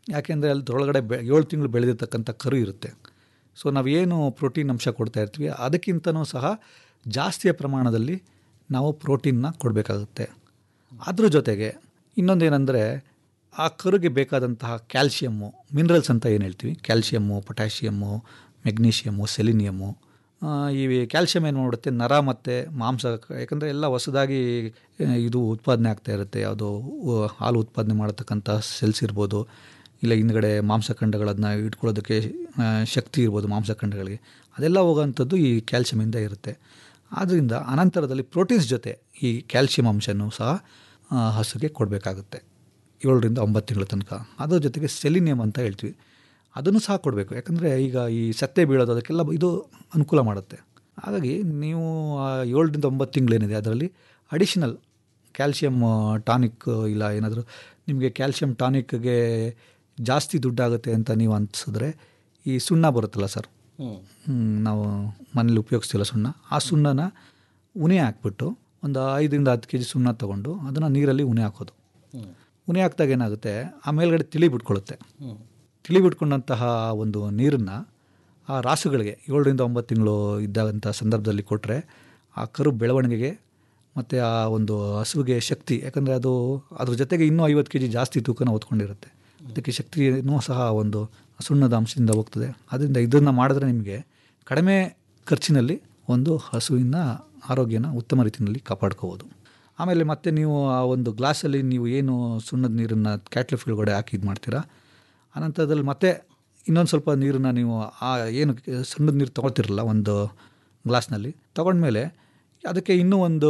ಯಾಕೆಂದರೆ ಅದ್ರೊಳಗಡೆ ಬೆ ಏಳು ತಿಂಗಳು ಬೆಳೆದಿರ್ತಕ್ಕಂಥ ಕರು ಇರುತ್ತೆ ಸೊ ನಾವೇನು ಪ್ರೋಟೀನ್ ಅಂಶ ಕೊಡ್ತಾ ಇರ್ತೀವಿ ಅದಕ್ಕಿಂತನೂ ಸಹ ಜಾಸ್ತಿಯ ಪ್ರಮಾಣದಲ್ಲಿ ನಾವು ಪ್ರೋಟೀನ್ನ ಕೊಡಬೇಕಾಗುತ್ತೆ ಅದ್ರ ಜೊತೆಗೆ ಇನ್ನೊಂದೇನೆಂದರೆ ಆ ಕರುಗೆ ಬೇಕಾದಂತಹ ಕ್ಯಾಲ್ಶಿಯಮ್ಮು ಮಿನರಲ್ಸ್ ಅಂತ ಏನು ಹೇಳ್ತೀವಿ ಕ್ಯಾಲ್ಶಿಯಮ್ಮು ಪೊಟ್ಯಾಷಿಯಮ್ಮು ಮೆಗ್ನೀಷಿಯಮ್ಮು ಸೆಲಿನಿಯಮ್ಮು ಆ, ಈ ಕ್ಯಾಲ್ಶಿಯಂ ಏನು ಮಾಡುತ್ತೆ ನರ ಮತ್ತು ಮಾಂಸ ಯಾಕಂದರೆ ಎಲ್ಲ ಹೊಸದಾಗಿ ಆ, ಇದು ಉತ್ಪಾದನೆ ಆಗ್ತಾ ಇರುತ್ತೆ ಯಾವುದೋ ಉ- ಹಾಲು ಉತ್ಪಾದನೆ ಮಾಡತಕ್ಕಂಥ ಸೆಲ್ಸ್ ಇರ್ಬೋದು ಇಲ್ಲ ಹಿಂದ್ಗಡೆ ಮಾಂಸಖಂಡಗಳನ್ನ ಇಟ್ಕೊಳ್ಳೋದಕ್ಕೆ ಆ, ಶಕ್ತಿ ಇರ್ಬೋದು ಮಾಂಸಖಂಡಗಳಿಗೆ ಅದೆಲ್ಲ ಹೋಗೋವಂಥದ್ದು ಈ ಕ್ಯಾಲ್ಶಿಯಮಿಂದ ಇರುತ್ತೆ ಆದ್ದರಿಂದ ಅನಂತರದಲ್ಲಿ ಪ್ರೋಟೀನ್ಸ್ ಜೊತೆ ಈ ಕ್ಯಾಲ್ಶಿಯಂ ಅಂಶನೂ ಸಹ ಆ, ಹಸುಗೆ ಕೊಡಬೇಕಾಗುತ್ತೆ ಏಳರಿಂದ ಒಂಬತ್ತು ತಿಂಗಳ ತನಕ ಅದ್ರ ಜೊತೆಗೆ ಸೆಲಿನಿಯಂ ಅಂತ ಹೇಳ್ತೀವಿ ಅದನ್ನು ಸಹ ಕೊಡಬೇಕು ಯಾಕಂದರೆ ಈಗ ಈ ಸತ್ತೆ ಬೀಳೋದು ಅದಕ್ಕೆಲ್ಲ ಇದು ಅನುಕೂಲ ಮಾಡುತ್ತೆ ಹಾಗಾಗಿ ನೀವು ಆ ಏಳರಿಂದ ಒಂಬತ್ತು ತಿಂಗಳೇನಿದೆ ಅದರಲ್ಲಿ ಅಡಿಷನಲ್ ಕ್ಯಾಲ್ಶಿಯಮ್ ಟಾನಿಕ್ ಇಲ್ಲ ಏನಾದರೂ ನಿಮಗೆ ಕ್ಯಾಲ್ಶಿಯಂ ಟಾನಿಕ್ಗೆ ಜಾಸ್ತಿ ದುಡ್ಡಾಗುತ್ತೆ ಅಂತ ನೀವು ಅನಿಸಿದ್ರೆ ಈ ಸುಣ್ಣ ಬರುತ್ತಲ್ಲ ಸರ್ ಹ್ಮ್. ಹ್ಮ್, ನಾವು ಮನೇಲಿ ಉಪಯೋಗಿಸ್ತಿಲ್ಲ ಸುಣ್ಣ ಆ ಸುಣ್ಣನ ಉನಿ ಹಾಕ್ಬಿಟ್ಟು ಒಂದು ಐದರಿಂದ ಹತ್ತು ಕೆ ಜಿ ಸುಣ್ಣ ತೊಗೊಂಡು ಅದನ್ನು ನೀರಲ್ಲಿ ಉನಿ ಹಾಕೋದು ಹ್ಮ್. ಉನಿ ಹಾಕಿದಾಗ ಏನಾಗುತ್ತೆ ಆ ಮೇಲ್ಗಡೆ ತಿಳಿ ಬಿಟ್ಕೊಳ್ಳುತ್ತೆ ಹ್ಮ್. ತಿಳಿ ಬಿಟ್ಕೊಂಡಂತಹ ಒಂದು ನೀರನ್ನು ಆ ರಾಸುಗಳಿಗೆ ಏಳರಿಂದ ಒಂಬತ್ತು ತಿಂಗಳು ಇದ್ದಂಥ ಸಂದರ್ಭದಲ್ಲಿ ಕೊಟ್ಟರೆ ಆ ಕರು ಬೆಳವಣಿಗೆಗೆ ಮತ್ತು ಆ ಒಂದು ಹಸುವಿಗೆ ಶಕ್ತಿ ಯಾಕಂದರೆ ಅದು ಅದ್ರ ಜೊತೆಗೆ ಇನ್ನೂ ಐವತ್ತು ಕೆ ಜಿ ಜಾಸ್ತಿ ತೂಕನ ಹೊತ್ಕೊಂಡಿರುತ್ತೆ ಅದಕ್ಕೆ ಶಕ್ತಿಯೂ ಸಹ ಒಂದು ಸುಣ್ಣದ ಅಂಶದಿಂದ ಹೋಗ್ತದೆ ಅದರಿಂದ ಇದನ್ನು ಮಾಡಿದ್ರೆ ನಿಮಗೆ ಕಡಿಮೆ ಖರ್ಚಿನಲ್ಲಿ ಒಂದು ಹಸುವಿನ ಆರೋಗ್ಯನ ಉತ್ತಮ ರೀತಿಯಲ್ಲಿ ಕಾಪಾಡ್ಕೋಬೋದು ಆಮೇಲೆ ಮತ್ತೆ ನೀವು ಆ ಒಂದು ಗ್ಲಾಸಲ್ಲಿ ನೀವು ಏನು ಸುಣ್ಣದ ನೀರನ್ನು ಕ್ಯಾಟ್ಲ್ ಒಳಗಡೆ ಹಾಕಿ ಇದು ಮಾಡ್ತೀರಾ ಅನಂತರದಲ್ಲಿ ಮತ್ತೆ ಇನ್ನೊಂದು ಸ್ವಲ್ಪ ನೀರನ್ನು ನೀವು ಆ ಏನು ಸುಣ್ಣದ ನೀರು ತೊಗೊಳ್ತಿರಲ್ಲ ಒಂದು ಗ್ಲಾಸ್ನಲ್ಲಿ ತೊಗೊಂಡ್ಮೇಲೆ ಅದಕ್ಕೆ ಇನ್ನೂ ಒಂದು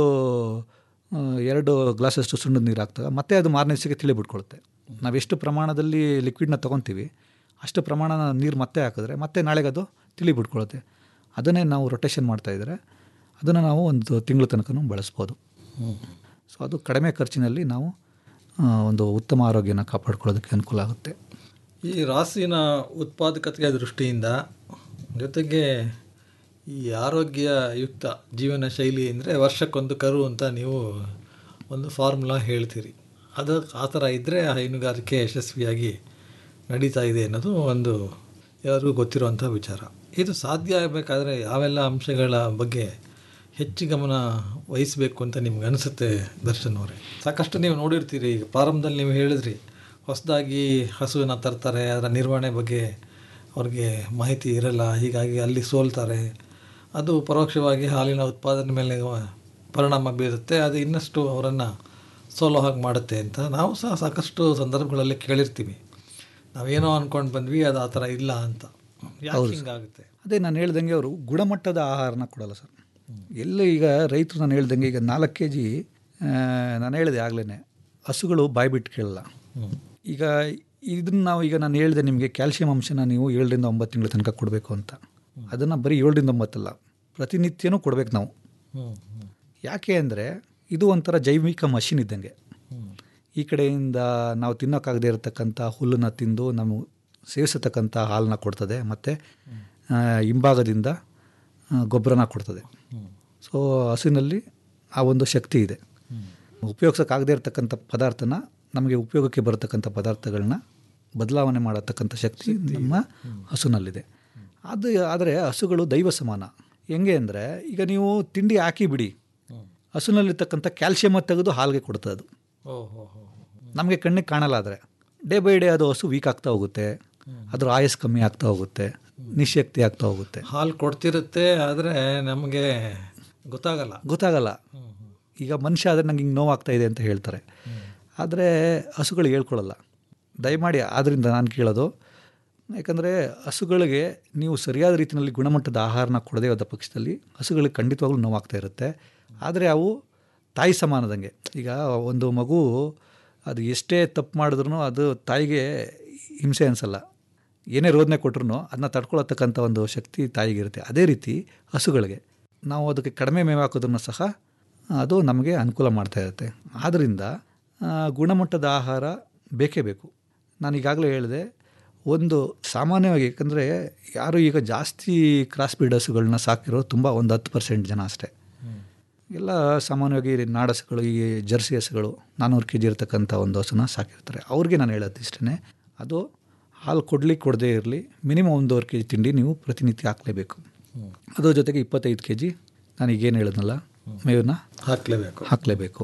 ಆ, ಎರಡು ಗ್ಲಾಸಷ್ಟು ಸುಣ್ಣದ ನೀರು ಹಾಕ್ದಾಗ ಮತ್ತೆ ಅದು ಮಾರನೇ ದಿವಸಕ್ಕೆ ತಿಳಿ ಬಿಟ್ಕೊಳುತ್ತೆ ನಾವೆಷ್ಟು ಪ್ರಮಾಣದಲ್ಲಿ ಲಿಕ್ವಿಡ್ನ ತೊಗೊತೀವಿ ಅಷ್ಟು ಪ್ರಮಾಣ ನೀರು ಮತ್ತೆ ಹಾಕಿದ್ರೆ ಮತ್ತೆ ನಾಳೆಗೆ ಅದು ತಿಳಿ ಬಿಟ್ಕೊಳುತ್ತೆ ಅದನ್ನೇ ನಾವು ರೊಟೇಷನ್ ಮಾಡ್ತಾಯಿದ್ರೆ ಅದನ್ನು ನಾವು ಒಂದು ತಿಂಗಳ ತನಕ ಬಳಸ್ಬೋದು ಸೊ ಅದು ಕಡಿಮೆ ಖರ್ಚಿನಲ್ಲಿ ನಾವು ಆ, ಒಂದು ಉತ್ತಮ ಆರೋಗ್ಯನ ಕಾಪಾಡ್ಕೊಳ್ಳೋದಕ್ಕೆ ಅನುಕೂಲ ಆಗುತ್ತೆ ಈ ರಾಸಿನ ಉತ್ಪಾದಕತೆಯ ದೃಷ್ಟಿಯಿಂದ ಜೊತೆಗೆ ಈ ಆರೋಗ್ಯಯುಕ್ತ ಜೀವನ ಶೈಲಿ ಅಂದರೆ ವರ್ಷಕ್ಕೊಂದು ಕರು ಅಂತ ನೀವು ಒಂದು ಫಾರ್ಮುಲಾ ಹೇಳ್ತೀರಿ ಅದು ಆ ಥರ ಇದ್ದರೆ ಆ ಹೈನುಗಾರಿಕೆ ಯಶಸ್ವಿಯಾಗಿ ನಡೀತಾ ಇದೆ ಅನ್ನೋದು ಒಂದು ಎಲ್ಲರಿಗೂ ಗೊತ್ತಿರುವಂಥ ವಿಚಾರ ಇದು ಸಾಧ್ಯ ಆಗಬೇಕಾದ್ರೆ ಯಾವೆಲ್ಲ ಅಂಶಗಳ ಬಗ್ಗೆ ಹೆಚ್ಚು ಗಮನ ವಹಿಸಬೇಕು ಅಂತ ನಿಮ್ಗೆ ಅನಿಸುತ್ತೆ ದರ್ಶನ್ ಅವರೇ ಸಾಕಷ್ಟು ನೀವು ನೋಡಿರ್ತೀರಿ ಈಗ ಪ್ರಾರಂಭದಲ್ಲಿ ನೀವು ಹೇಳಿದ್ರಿ ಹೊಸದಾಗಿ ಹಸುವಿನ ತರ್ತಾರೆ ಅದರ ನಿರ್ವಹಣೆ ಬಗ್ಗೆ ಅವ್ರಿಗೆ ಮಾಹಿತಿ ಇರಲ್ಲ ಹೀಗಾಗಿ ಅಲ್ಲಿ ಸೋಲ್ತಾರೆ ಅದು ಪರೋಕ್ಷವಾಗಿ ಹಾಲಿನ ಉತ್ಪಾದನೆ ಮೇಲೆ ಪರಿಣಾಮ ಬೀರುತ್ತೆ ಅದು ಇನ್ನಷ್ಟು ಅವರನ್ನು ಸೋಲೋ ಹಾಗೆ ಮಾಡುತ್ತೆ ಅಂತ ನಾವು ಸಹ ಸಾಕಷ್ಟು ಸಂದರ್ಭಗಳಲ್ಲಿ ಕೇಳಿರ್ತೀವಿ ನಾವೇನೋ ಅಂದ್ಕೊಂಡು ಬಂದ್ವಿ ಅದು ಆ ಥರ ಇಲ್ಲ ಅಂತ ಯಾಕೆ ಹೌದು ಸರ್. ಹಿಂಗಾಗುತ್ತೆ ಅದೇ ನಾನು ಹೇಳ್ದಂಗೆ ಅವರು ಗುಣಮಟ್ಟದ ಆಹಾರನ ಕೊಡಲ್ಲ ಸರ್ ಎಲ್ಲ ಈಗ ರೈತರು ನಾನು ಹೇಳ್ದಂಗೆ ಈಗ ನಾಲ್ಕು ಕೆ ಜಿ ನಾನು ಹೇಳಿದೆ ಆಗಲೇ ಹಸುಗಳು ಬಾಯಿ ಬಿಟ್ಟು ಕೇಳಲ್ಲ ಈಗ ಇದನ್ನು ನಾವು ಈಗ ನಾನು ಹೇಳಿದೆ ನಿಮಗೆ ಕ್ಯಾಲ್ಸಿಯಂ ಅಂಶನ ನೀವು ಏಳರಿಂದ ಒಂಬತ್ತು ತಿಂಗಳ ತನಕ ಕೊಡಬೇಕು ಅಂತ ಅದನ್ನು ಬರೀ ಏಳರಿಂದ ಒಂಬತ್ತಲ್ಲ ಪ್ರತಿನಿತ್ಯನೂ ಕೊಡಬೇಕು ನಾವು ಯಾಕೆ ಅಂದರೆ ಇದು ಒಂಥರ ಜೈವಿಕ ಮಷಿನ್ ಇದ್ದಂಗೆ ಈ ಕಡೆಯಿಂದ ನಾವು ತಿನ್ನೋಕ್ಕಾಗದೇ ಇರತಕ್ಕಂಥ ಹುಲ್ಲನ್ನು ತಿಂದು ನಾವು ಸೇವಿಸತಕ್ಕಂಥ ಹಾಲನ್ನ ಕೊಡ್ತದೆ ಮತ್ತು ಹಿಂಭಾಗದಿಂದ ಆ, ಗೊಬ್ಬರನ ಕೊಡ್ತದೆ ಸೊ ಹಸುವಿನಲ್ಲಿ ಆ ಒಂದು ಶಕ್ತಿ ಇದೆ ಉಪಯೋಗಿಸೋಕ್ಕಾಗದೇ ಇರತಕ್ಕಂಥ ಪದಾರ್ಥನ ನಮಗೆ ಉಪಯೋಗಕ್ಕೆ ಬರತಕ್ಕಂಥ ಪದಾರ್ಥಗಳನ್ನ ಬದಲಾವಣೆ ಮಾಡತಕ್ಕಂಥ ಶಕ್ತಿ ನಮ್ಮ ಹಸುನಲ್ಲಿದೆ ಅದು ಆದರೆ ಹಸುಗಳು ದೈವ ಸಮಾನ ಹೆಂಗೆ ಅಂದರೆ ಈಗ ನೀವು ತಿಂಡಿ ಹಾಕಿ ಬಿಡಿ ಹಸುನಲ್ಲಿರ್ತಕ್ಕಂಥ ಕ್ಯಾಲ್ಸಿಯಮ್ ತೆಗೆದು ಹಾಲಿಗೆ ಕೊಡ್ತದೆ ಅದು ಓಹೋ ಹೋ ನಮಗೆ ಕಣ್ಣಿಗೆ ಕಾಣಲ್ಲ ಆದರೆ ಡೇ ಬೈ ಡೇ ಅದು ಹಸು ವೀಕ್ ಆಗ್ತಾ ಹೋಗುತ್ತೆ ಅದ್ರ ಆಯಸ್ ಕಮ್ಮಿ ಆಗ್ತಾ ಹೋಗುತ್ತೆ ನಿಶಕ್ತಿ ಆಗ್ತಾ ಹೋಗುತ್ತೆ ಹಾಲು ಕೊಡ್ತಿರುತ್ತೆ ಆದರೆ ನಮಗೆ ಗೊತ್ತಾಗಲ್ಲ ಗೊತ್ತಾಗಲ್ಲ ಈಗ ಮನುಷ್ಯ ಆದರೆ ನಂಗೆ ಹಿಂಗೆ ನೋವಾಗ್ತಾ ಇದೆ ಅಂತ ಹೇಳ್ತಾರೆ ಆದರೆ ಹಸುಗಳು ಹೇಳ್ಕೊಳ್ಳಲ್ಲ ದಯಮಾಡಿ ಆದ್ದರಿಂದ ನಾನು ಕೇಳೋದು ಯಾಕಂದರೆ ಹಸುಗಳಿಗೆ ನೀವು ಸರಿಯಾದ ರೀತಿಯಲ್ಲಿ ಗುಣಮಟ್ಟದ ಆಹಾರನ ಕೊಡದೇ ಹೋದ ಪಕ್ಷದಲ್ಲಿ ಹಸುಗಳಿಗೆ ಖಂಡಿತವಾಗ್ಲೂ ನೋವಾಗ್ತಾ ಇರುತ್ತೆ ಆದರೆ ಅವು ತಾಯಿ ಸಮಾನದಂಗೆ ಈಗ ಒಂದು ಮಗು ಅದು ಎಷ್ಟೇ ತಪ್ಪು ಮಾಡಿದ್ರೂ ಅದು ತಾಯಿಗೆ ಹಿಂಸೆ ಅನಿಸಲ್ಲ ಏನೇ ರೋದನೆ ಕೊಟ್ಟರು ಅದನ್ನ ತಡ್ಕೊಳತಕ್ಕಂಥ ಒಂದು ಶಕ್ತಿ ತಾಯಿಗಿರುತ್ತೆ ಅದೇ ರೀತಿ ಹಸುಗಳಿಗೆ ನಾವು ಅದಕ್ಕೆ ಕಡಿಮೆ ಮೇವು ಹಾಕೋದನ್ನು ಸಹ ಅದು ನಮಗೆ ಅನುಕೂಲ ಮಾಡ್ತಾ ಇರುತ್ತೆ ಆದ್ದರಿಂದ ಆ, ಗುಣಮಟ್ಟದ ಆಹಾರ ಬೇಕೇ ಬೇಕು ನಾನು ಈಗಾಗಲೇ ಹೇಳಿದೆ ಒಂದು ಸಾಮಾನ್ಯವಾಗಿ ಯಾಕಂದರೆ ಯಾರು ಈಗ ಜಾಸ್ತಿ ಕ್ರಾಸ್ ಬ್ರೀಡ್ ಹಸುಗಳನ್ನ ಸಾಕಿರೋರು ತುಂಬ ಒಂದು ಹತ್ತು ಪರ್ಸೆಂಟ್ ಜನ ಅಷ್ಟೇ ಎಲ್ಲ ಸಾಮಾನ್ಯವಾಗಿ ನಾಡ ಹಸುಗಳು ಈ ಜರ್ಸಿ ಹಸುಗಳು ನಾನ್ನೂರು ಕೆ ಜಿ ಇರತಕ್ಕಂಥ ಒಂದು ಹಸುನ ಸಾಕಿರ್ತಾರೆ ಅವ್ರಿಗೆ ನಾನು ಹೇಳೋದು ಇಷ್ಟೇ ಅದು ಹಾಲು ಕೊಡ್ಲಿಕ್ಕೆ ಕೊಡದೇ ಇರಲಿ ಮಿನಿಮಮ್ ಒಂದೂವರೆ ಕೆ ಜಿ ತಿಂಡಿ ನೀವು ಪ್ರತಿನಿತ್ಯ ಹಾಕಲೇಬೇಕು ಅದ್ರ ಜೊತೆಗೆ ಇಪ್ಪತ್ತೈದು ಕೆ ಜಿ ನಾನೀಗೇನು ಹೇಳಿದ್ನಲ್ಲ ಮೇವನ್ನ ಹಾಕಲೇಬೇಕು ಹಾಕಲೇಬೇಕು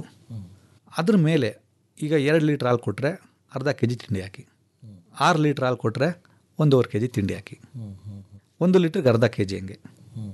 ಅದ್ರ ಮೇಲೆ ಈಗ ಎರಡು ಲೀಟ್ರ್ ಹಾಲು ಕೊಟ್ಟರೆ ಅರ್ಧ ಕೆ ಜಿ ತಿಂಡಿ ಹಾಕಿ ಆರು ಲೀಟ್ರ್ ಹಾಲು ಕೊಟ್ಟರೆ ಒಂದೂವರೆ ಕೆ ಜಿ ತಿಂಡಿ ಹಾಕಿ ಒಂದು ಲೀಟ್ರಿಗೆ ಅರ್ಧ ಕೆ ಜಿ ಹಂಗೆ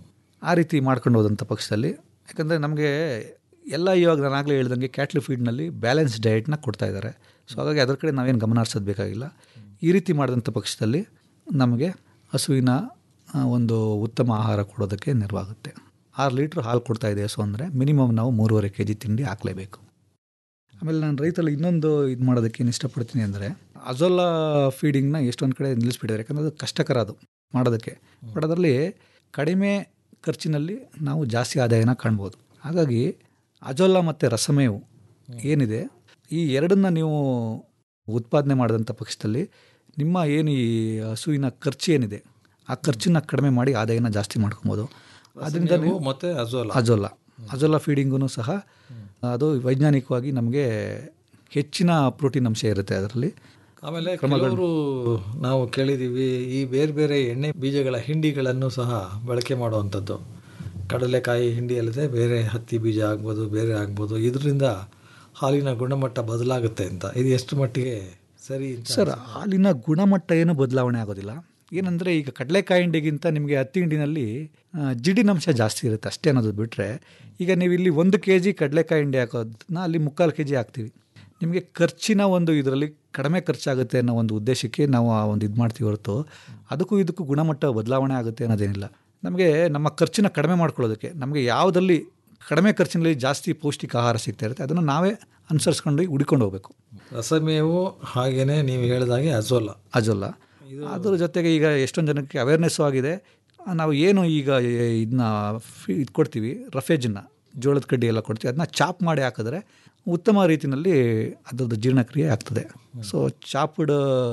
ಆ ರೀತಿ ಮಾಡ್ಕೊಂಡು ಹೋದಂಥ ಪಕ್ಷದಲ್ಲಿ ಯಾಕಂದರೆ ನಮಗೆ ಎಲ್ಲ ಇವಾಗ ನಾನು ಆಗಲೇ ಹೇಳ್ದಂಗೆ ಕ್ಯಾಟ್ಲ್ ಫೀಡ್ನಲ್ಲಿ ಬ್ಯಾಲೆನ್ಸ್ ಡಯಟ್ನ ಕೊಡ್ತಾ ಇದ್ದಾರೆ ಸೊ ಹಾಗಾಗಿ ಅದ್ರ ಕಡೆ ನಾವೇನು ಗಮನ ಹರಿಸೋದು ಬೇಕಾಗಿಲ್ಲ ಈ ರೀತಿ ಮಾಡಿದಂಥ ಪಕ್ಷದಲ್ಲಿ ನಮಗೆ ಹಸುವಿನ ಆ, ಒಂದು ಉತ್ತಮ ಆಹಾರ ಕೊಡೋದಕ್ಕೆ ನೆರವಾಗುತ್ತೆ ಆರು ಲೀಟ್ರ್ ಹಾಲು ಕೊಡ್ತಾ ಇದೆ ಹಸು ಅಂದರೆ ಮಿನಿಮಮ್ ನಾವು ಮೂರುವರೆ ಕೆ ಜಿ ತಿಂಡಿ ಹಾಕಲೇಬೇಕು ಆಮೇಲೆ ನಾನು ರೈತರಲ್ಲಿ ಇನ್ನೊಂದು ಇದು ಮಾಡೋದಕ್ಕೆ ಏನು ಇಷ್ಟಪಡ್ತೀನಿ ಅಂದರೆ ಅಜೋಲಾ ಫೀಡಿಂಗ್ನ ಎಷ್ಟೊಂದು ಕಡೆ ನಿಲ್ಲಿಸ್ಬಿಟ್ಟಿದ್ದಾರೆ ಯಾಕಂದರೆ ಅದು ಕಷ್ಟಕರ ಅದು ಮಾಡೋದಕ್ಕೆ ಬಟ್ ಅದರಲ್ಲಿ ಕಡಿಮೆ ಖರ್ಚಿನಲ್ಲಿ ನಾವು ಜಾಸ್ತಿ ಆದಾಯನ ಕಾಣ್ಬೋದು ಹಾಗಾಗಿ ಅಜೋಲಾ ಮತ್ತು ರಸಮೇವು ಏನಿದೆ ಈ ಎರಡನ್ನ ನೀವು ಉತ್ಪಾದನೆ ಮಾಡಿದಂಥ ಪಕ್ಷದಲ್ಲಿ ನಿಮ್ಮ ಏನು ಈ ಹಸುವಿನ ಖರ್ಚು ಏನಿದೆ ಆ ಖರ್ಚನ್ನ ಕಡಿಮೆ ಮಾಡಿ ಆದಾಯನ ಜಾಸ್ತಿ ಮಾಡ್ಕೊಬೋದು ಅದರಿಂದ ರಸಮೇವು ನೀವು ಮತ್ತೆ ಅಜೋಲಾ. ಅಜೋಲಾ ಅಜೋಲಾ ಫೀಡಿಂಗೂ ಸಹ ಅದು ವೈಜ್ಞಾನಿಕವಾಗಿ ನಮಗೆ ಹೆಚ್ಚಿನ ಪ್ರೋಟೀನ್ ಅಂಶ ಇರುತ್ತೆ ಅದರಲ್ಲಿ ಆಮೇಲೆ ಕ್ರಮಗಳು- ಕೆಲವರು ನಾವು ಕೇಳಿದ್ದೀವಿ ಈ ಬೇರೆ ಬೇರೆ ಎಣ್ಣೆ ಬೀಜಗಳ ಹಿಂಡಿಗಳನ್ನು ಸಹ ಬಳಕೆ ಮಾಡುವಂಥದ್ದು ಕಡಲೆಕಾಯಿ ಹಿಂಡಿ ಅಲ್ಲದೆ ಬೇರೆ ಹತ್ತಿ ಬೀಜ ಆಗ್ಬೋದು ಬೇರೆ ಆಗ್ಬೋದು ಇದರಿಂದ ಹಾಲಿನ ಗುಣಮಟ್ಟ ಬದಲಾಗುತ್ತೆ ಅಂತ ಇದು ಎಷ್ಟು ಮಟ್ಟಿಗೆ ಸರಿ ಅಂತ ಸರ್ ಹಾಲಿನ ಗುಣಮಟ್ಟ ಏನು ಬದಲಾವಣೆ ಆಗೋದಿಲ್ಲ ಏನಂದರೆ ಈಗ ಕಡಲೆಕಾಯಿ ಹಿಂಡಿಗಿಂತ ನಿಮಗೆ ಹತ್ತಿ ಹಿಂಡಿನಲ್ಲಿ ಆ, ಜಿಡ್ಡಿನಂಶ ಜಾಸ್ತಿ ಇರುತ್ತೆ ಅಷ್ಟೇ ಅನ್ನೋದು ಬಿಟ್ಟರೆ ಈಗ ನೀವು ಇಲ್ಲಿ ಒಂದು ಕೆ ಜಿ ಕಡಲೆಕಾಯಿ ಹಿಂಡಿ ಹಾಕೋದನ್ನ ಅಲ್ಲಿ ಮುಕ್ಕಾಲು ಕೆ ಜಿ ಹಾಕ್ತೀವಿ ನಿಮಗೆ ಖರ್ಚಿನ ಒಂದು ಇದರಲ್ಲಿ ಕಡಿಮೆ ಖರ್ಚಾಗುತ್ತೆ ಅನ್ನೋ ಒಂದು ಉದ್ದೇಶಕ್ಕೆ ನಾವು ಆ ಒಂದು ಇದು ಮಾಡ್ತೀವಿ ಹೊರತು ಅದಕ್ಕೂ ಇದಕ್ಕೂ ಗುಣಮಟ್ಟ ಬದಲಾವಣೆ ಆಗುತ್ತೆ ಅನ್ನೋದೇನಿಲ್ಲ ನಮಗೆ ನಮ್ಮ ಖರ್ಚನ್ನ ಕಡಿಮೆ ಮಾಡ್ಕೊಳ್ಳೋದಕ್ಕೆ ನಮಗೆ ಯಾವುದಲ್ಲಿ ಕಡಿಮೆ ಖರ್ಚಿನಲ್ಲಿ ಜಾಸ್ತಿ ಪೌಷ್ಟಿಕ ಆಹಾರ ಸಿಗ್ತಾ ಇರುತ್ತೆ ಅದನ್ನು ನಾವೇ ಅನುಸರಿಸ್ಕೊಂಡು ಹುಡ್ಕೊಂಡು ಹೋಗಬೇಕು ರಸಮೇವು ಹಾಗೇನೆ ನೀವು ಹೇಳಿದಾಗೆ ಅಜೋಲಾ ಅಜೋಲ್ಲ ಅದ್ರ ಜೊತೆಗೆ ಈಗ ಎಷ್ಟೊಂದು ಜನಕ್ಕೆ ಅವೇರ್ನೆಸ್ಸು ಆಗಿದೆ ಆ, ನಾವು ಏನು ಈಗ ಇದನ್ನ ಇದು ಕೊಡ್ತೀವಿ ರಫೇಜನ್ನ ಜೋಳದ ಕಡ್ಡಿ ಎಲ್ಲ ಕೊಡ್ತೀವಿ ಅದನ್ನ ಚಾಪ್ ಮಾಡಿ ಹಾಕಿದ್ರೆ ಉತ್ತಮ ರೀತಿಯಲ್ಲಿ ಅದರದ್ದು ಜೀರ್ಣಕ್ರಿಯೆ ಆಗ್ತದೆ ಸೊ ಚಾಪ್ಡ್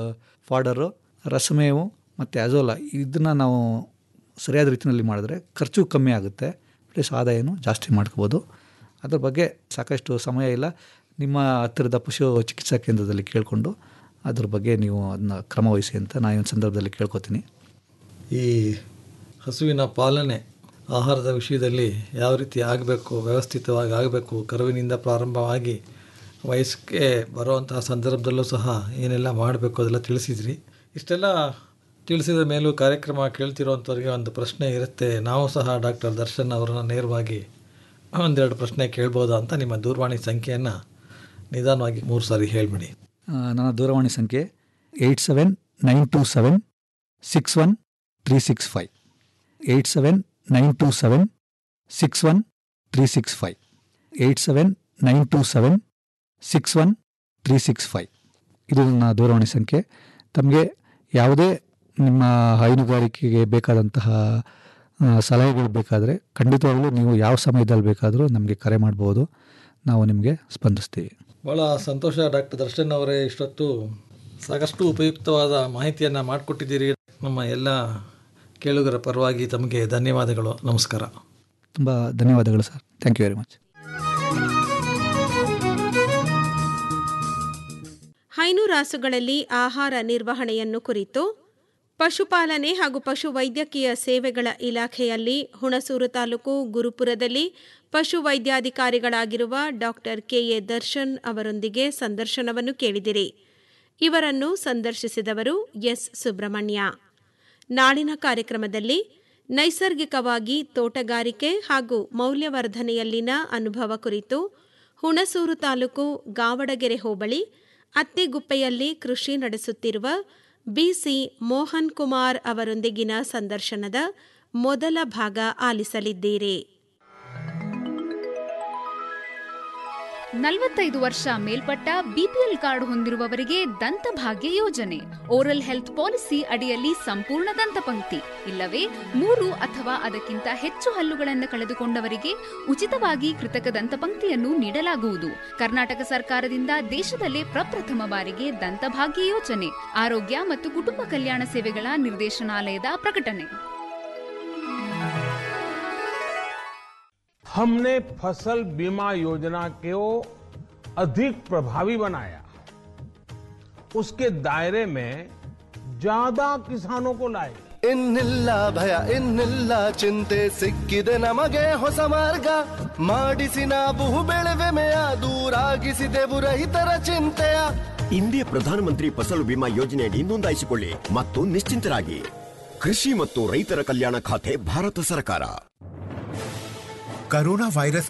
ಫಾಡರು ರಸಮೇವು ಮತ್ತು ಅಜೋಲ ಇದನ್ನು ನಾವು ಸರಿಯಾದ ರೀತಿಯಲ್ಲಿ ಮಾಡಿದ್ರೆ ಖರ್ಚು ಕಮ್ಮಿ ಆಗುತ್ತೆ ಪ್ಲಸ್ ಆದಾಯನೂ ಜಾಸ್ತಿ ಮಾಡ್ಕೋಬೋದು ಅದ್ರ ಬಗ್ಗೆ ಸಾಕಷ್ಟು ಸಮಯ ಇಲ್ಲ ನಿಮ್ಮ ಹತ್ತಿರದ ಪಶು ಚಿಕಿತ್ಸಾ ಕೇಂದ್ರದಲ್ಲಿ ಕೇಳಿಕೊಂಡು ಅದ್ರ ಬಗ್ಗೆ ನೀವು ಅದನ್ನ ಕ್ರಮ ವಹಿಸಿ ಅಂತ ನಾನು ಈ ಒಂದು ಸಂದರ್ಭದಲ್ಲಿ ಕೇಳ್ಕೊತೀನಿ ಈ ಹಸುವಿನ ಪಾಲನೆ ಆಹಾರದ ವಿಷಯದಲ್ಲಿ ಯಾವ ರೀತಿ ಆಗಬೇಕು ವ್ಯವಸ್ಥಿತವಾಗಿ ಆಗಬೇಕು ಕರುವಿನಿಂದ ಪ್ರಾರಂಭವಾಗಿ ವಯಸ್ಸಿಗೆ ಬರುವಂತಹ ಸಂದರ್ಭದಲ್ಲೂ ಸಹ ಏನೆಲ್ಲ ಮಾಡಬೇಕು ಅದೆಲ್ಲ ತಿಳಿಸಿದ್ರಿ ಇಷ್ಟೆಲ್ಲ ತಿಳಿಸಿದ ಮೇಲೂ ಕಾರ್ಯಕ್ರಮ ಕೇಳ್ತಿರೋವಂಥವ್ರಿಗೆ ಒಂದು ಪ್ರಶ್ನೆ ಇರುತ್ತೆ ನಾವು ಸಹ ಡಾಕ್ಟರ್ ದರ್ಶನ್ ಅವರನ್ನ ನೇರವಾಗಿ ಒಂದೆರಡು ಪ್ರಶ್ನೆ ಕೇಳ್ಬೋದಾ ಅಂತ ನಿಮ್ಮ ದೂರವಾಣಿ ಸಂಖ್ಯೆಯನ್ನು ನಿಧಾನವಾಗಿ ಮೂರು ಸಾರಿ ಹೇಳಿಬಿಡಿ ಆ, ನನ್ನ ದೂರವಾಣಿ ಸಂಖ್ಯೆ eight seven nine two seven six one three six five eight seven nine two seven six one three six five eight seven nine two seven six one three six five ಇದು ನನ್ನ ದೂರವಾಣಿ ಸಂಖ್ಯೆ ತಮಗೆ ಯಾವುದೇ ನಿಮ್ಮ ಹೈನುಗಾರಿಕೆಗೆ ಬೇಕಾದಂತಹ ಆ, ಸಲಹೆಗಳು ಬೇಕಾದರೆ ಖಂಡಿತವಾಗಲೂ ನೀವು ಯಾವ ಸಮಯದಲ್ಲಿ ಬೇಕಾದರೂ ನಮಗೆ ಕರೆ ಮಾಡ್ಬೋದು ನಾವು ನಿಮಗೆ ಸ್ಪಂದಿಸ್ತೀವಿ ಭಾಳ ಸಂತೋಷ ಡಾಕ್ಟರ್ ದರ್ಶನ್ ಅವರೇ ಇಷ್ಟೊತ್ತು ಸಾಕಷ್ಟು ಉಪಯುಕ್ತವಾದ ಮಾಹಿತಿಯನ್ನು ಮಾಡಿಕೊಟ್ಟಿದ್ದೀರಿ ನಮ್ಮ ಎಲ್ಲ ಕೇಳುಗರ ಪರವಾಗಿ ತಮಗೆ ಧನ್ಯವಾದಗಳು ನಮಸ್ಕಾರ ತುಂಬ ಧನ್ಯವಾದಗಳು sir thank you very much ಹೈನು ರಾಸುಗಳಲ್ಲಿ ಆಹಾರ ನಿರ್ವಹಣೆಯನ್ನು ಕುರಿತು ಪಶುಪಾಲನೆ ಹಾಗೂ ಪಶು ವೈದ್ಯಕೀಯ ಸೇವೆಗಳ ಇಲಾಖೆಯಲ್ಲಿ ಹುಣಸೂರು ತಾಲೂಕು ಗುರುಪುರದಲ್ಲಿ ಪಶು ವೈದ್ಯಾಧಿಕಾರಿಗಳಾಗಿರುವ ಡಾಕ್ಟರ್ ಕೆಎ ದರ್ಶನ್ ಅವರೊಂದಿಗೆ ಸಂದರ್ಶನವನ್ನು ಕೇಳಿದಿರಿ ಇವರನ್ನು ಸಂದರ್ಶಿಸಿದವರು ಎಸ್ ಸುಬ್ರಹ್ಮಣ್ಯ ನಾಳಿನ ಕಾರ್ಯಕ್ರಮದಲ್ಲಿ ನೈಸರ್ಗಿಕವಾಗಿ ತೋಟಗಾರಿಕೆ ಹಾಗೂ ಮೌಲ್ಯವರ್ಧನೆಯಲ್ಲಿನ ಅನುಭವ ಕುರಿತು ಹುಣಸೂರು ತಾಲೂಕು ಗಾವಡಗೆರೆ ಹೋಬಳಿ ಅತ್ತಿಗುಪ್ಪೆಯಲ್ಲಿ ಕೃಷಿ ನಡೆಸುತ್ತಿರುವ ಬಿಸಿ ಮೋಹನ್ ಕುಮಾರ್ ಅವರೊಂದಿಗಿನ ಸಂದರ್ಶನದ ಮೊದಲ ಭಾಗ ಆಲಿಸಲಿದ್ದೀರಿ ನಲವತ್ತೈದು ವರ್ಷ ಮೇಲ್ಪಟ್ಟ ಬಿಪಿಎಲ್ ಕಾರ್ಡ್ ಹೊಂದಿರುವವರಿಗೆ ದಂತಭಾಗ್ಯ ಯೋಜನೆ ಓರಲ್ ಹೆಲ್ತ್ ಪಾಲಿಸಿ ಅಡಿಯಲ್ಲಿ ಸಂಪೂರ್ಣ ದಂತಪಂಕ್ತಿ ಇಲ್ಲವೇ ಮೂರು ಅಥವಾ ಅದಕ್ಕಿಂತ ಹೆಚ್ಚು ಹಲ್ಲುಗಳನ್ನು ಕಳೆದುಕೊಂಡವರಿಗೆ ಉಚಿತವಾಗಿ ಕೃತಕ ದಂತಪಂಕ್ತಿಯನ್ನು ನೀಡಲಾಗುವುದು ಕರ್ನಾಟಕ ಸರ್ಕಾರದಿಂದ ದೇಶದಲ್ಲೇ ಪ್ರಪ್ರಥಮ ಬಾರಿಗೆ ದಂತಭಾಗ್ಯ ಯೋಜನೆ ಆರೋಗ್ಯ ಮತ್ತು ಕುಟುಂಬ ಕಲ್ಯಾಣ ಸೇವೆಗಳ ನಿರ್ದೇಶನಾಲಯದ ಪ್ರಕಟಣೆ हमने फसल बीमा योजना को अधिक प्रभावी बनाया उसके दायरे में ज्यादा किसानों को लाए ಇನ್ನಿಲ್ಲ ಭಯ ಇನ್ನಿಲ್ಲ ಚಿಂತೆ ಸಿಕ್ಕಿದೆ ನಮಗೆ ಹೊಸ ಮಾರ್ಗ ಮಾಡಿಸಿ ನಾವು ಬೆಳೆವೆಮೆಯ ದೂರಾಗಿಸಿದೆವು ರೈತರ ಚಿಂತೆಯ ಇಂದೇ ಪ್ರಧಾನಮಂತ್ರಿ ಫಸಲು ಬಿಮಾ ಯೋಜನೆಯಡಿ ನೋಂದಾಯಿಸಿಕೊಳ್ಳಿ ಮತ್ತು ನಿಶ್ಚಿಂತರಾಗಿ ಕೃಷಿ ಮತ್ತು ರೈತರ ಕಲ್ಯಾಣ ಖಾತೆ ಭಾರತ ಸರ್ಕಾರ कोरोना वायरस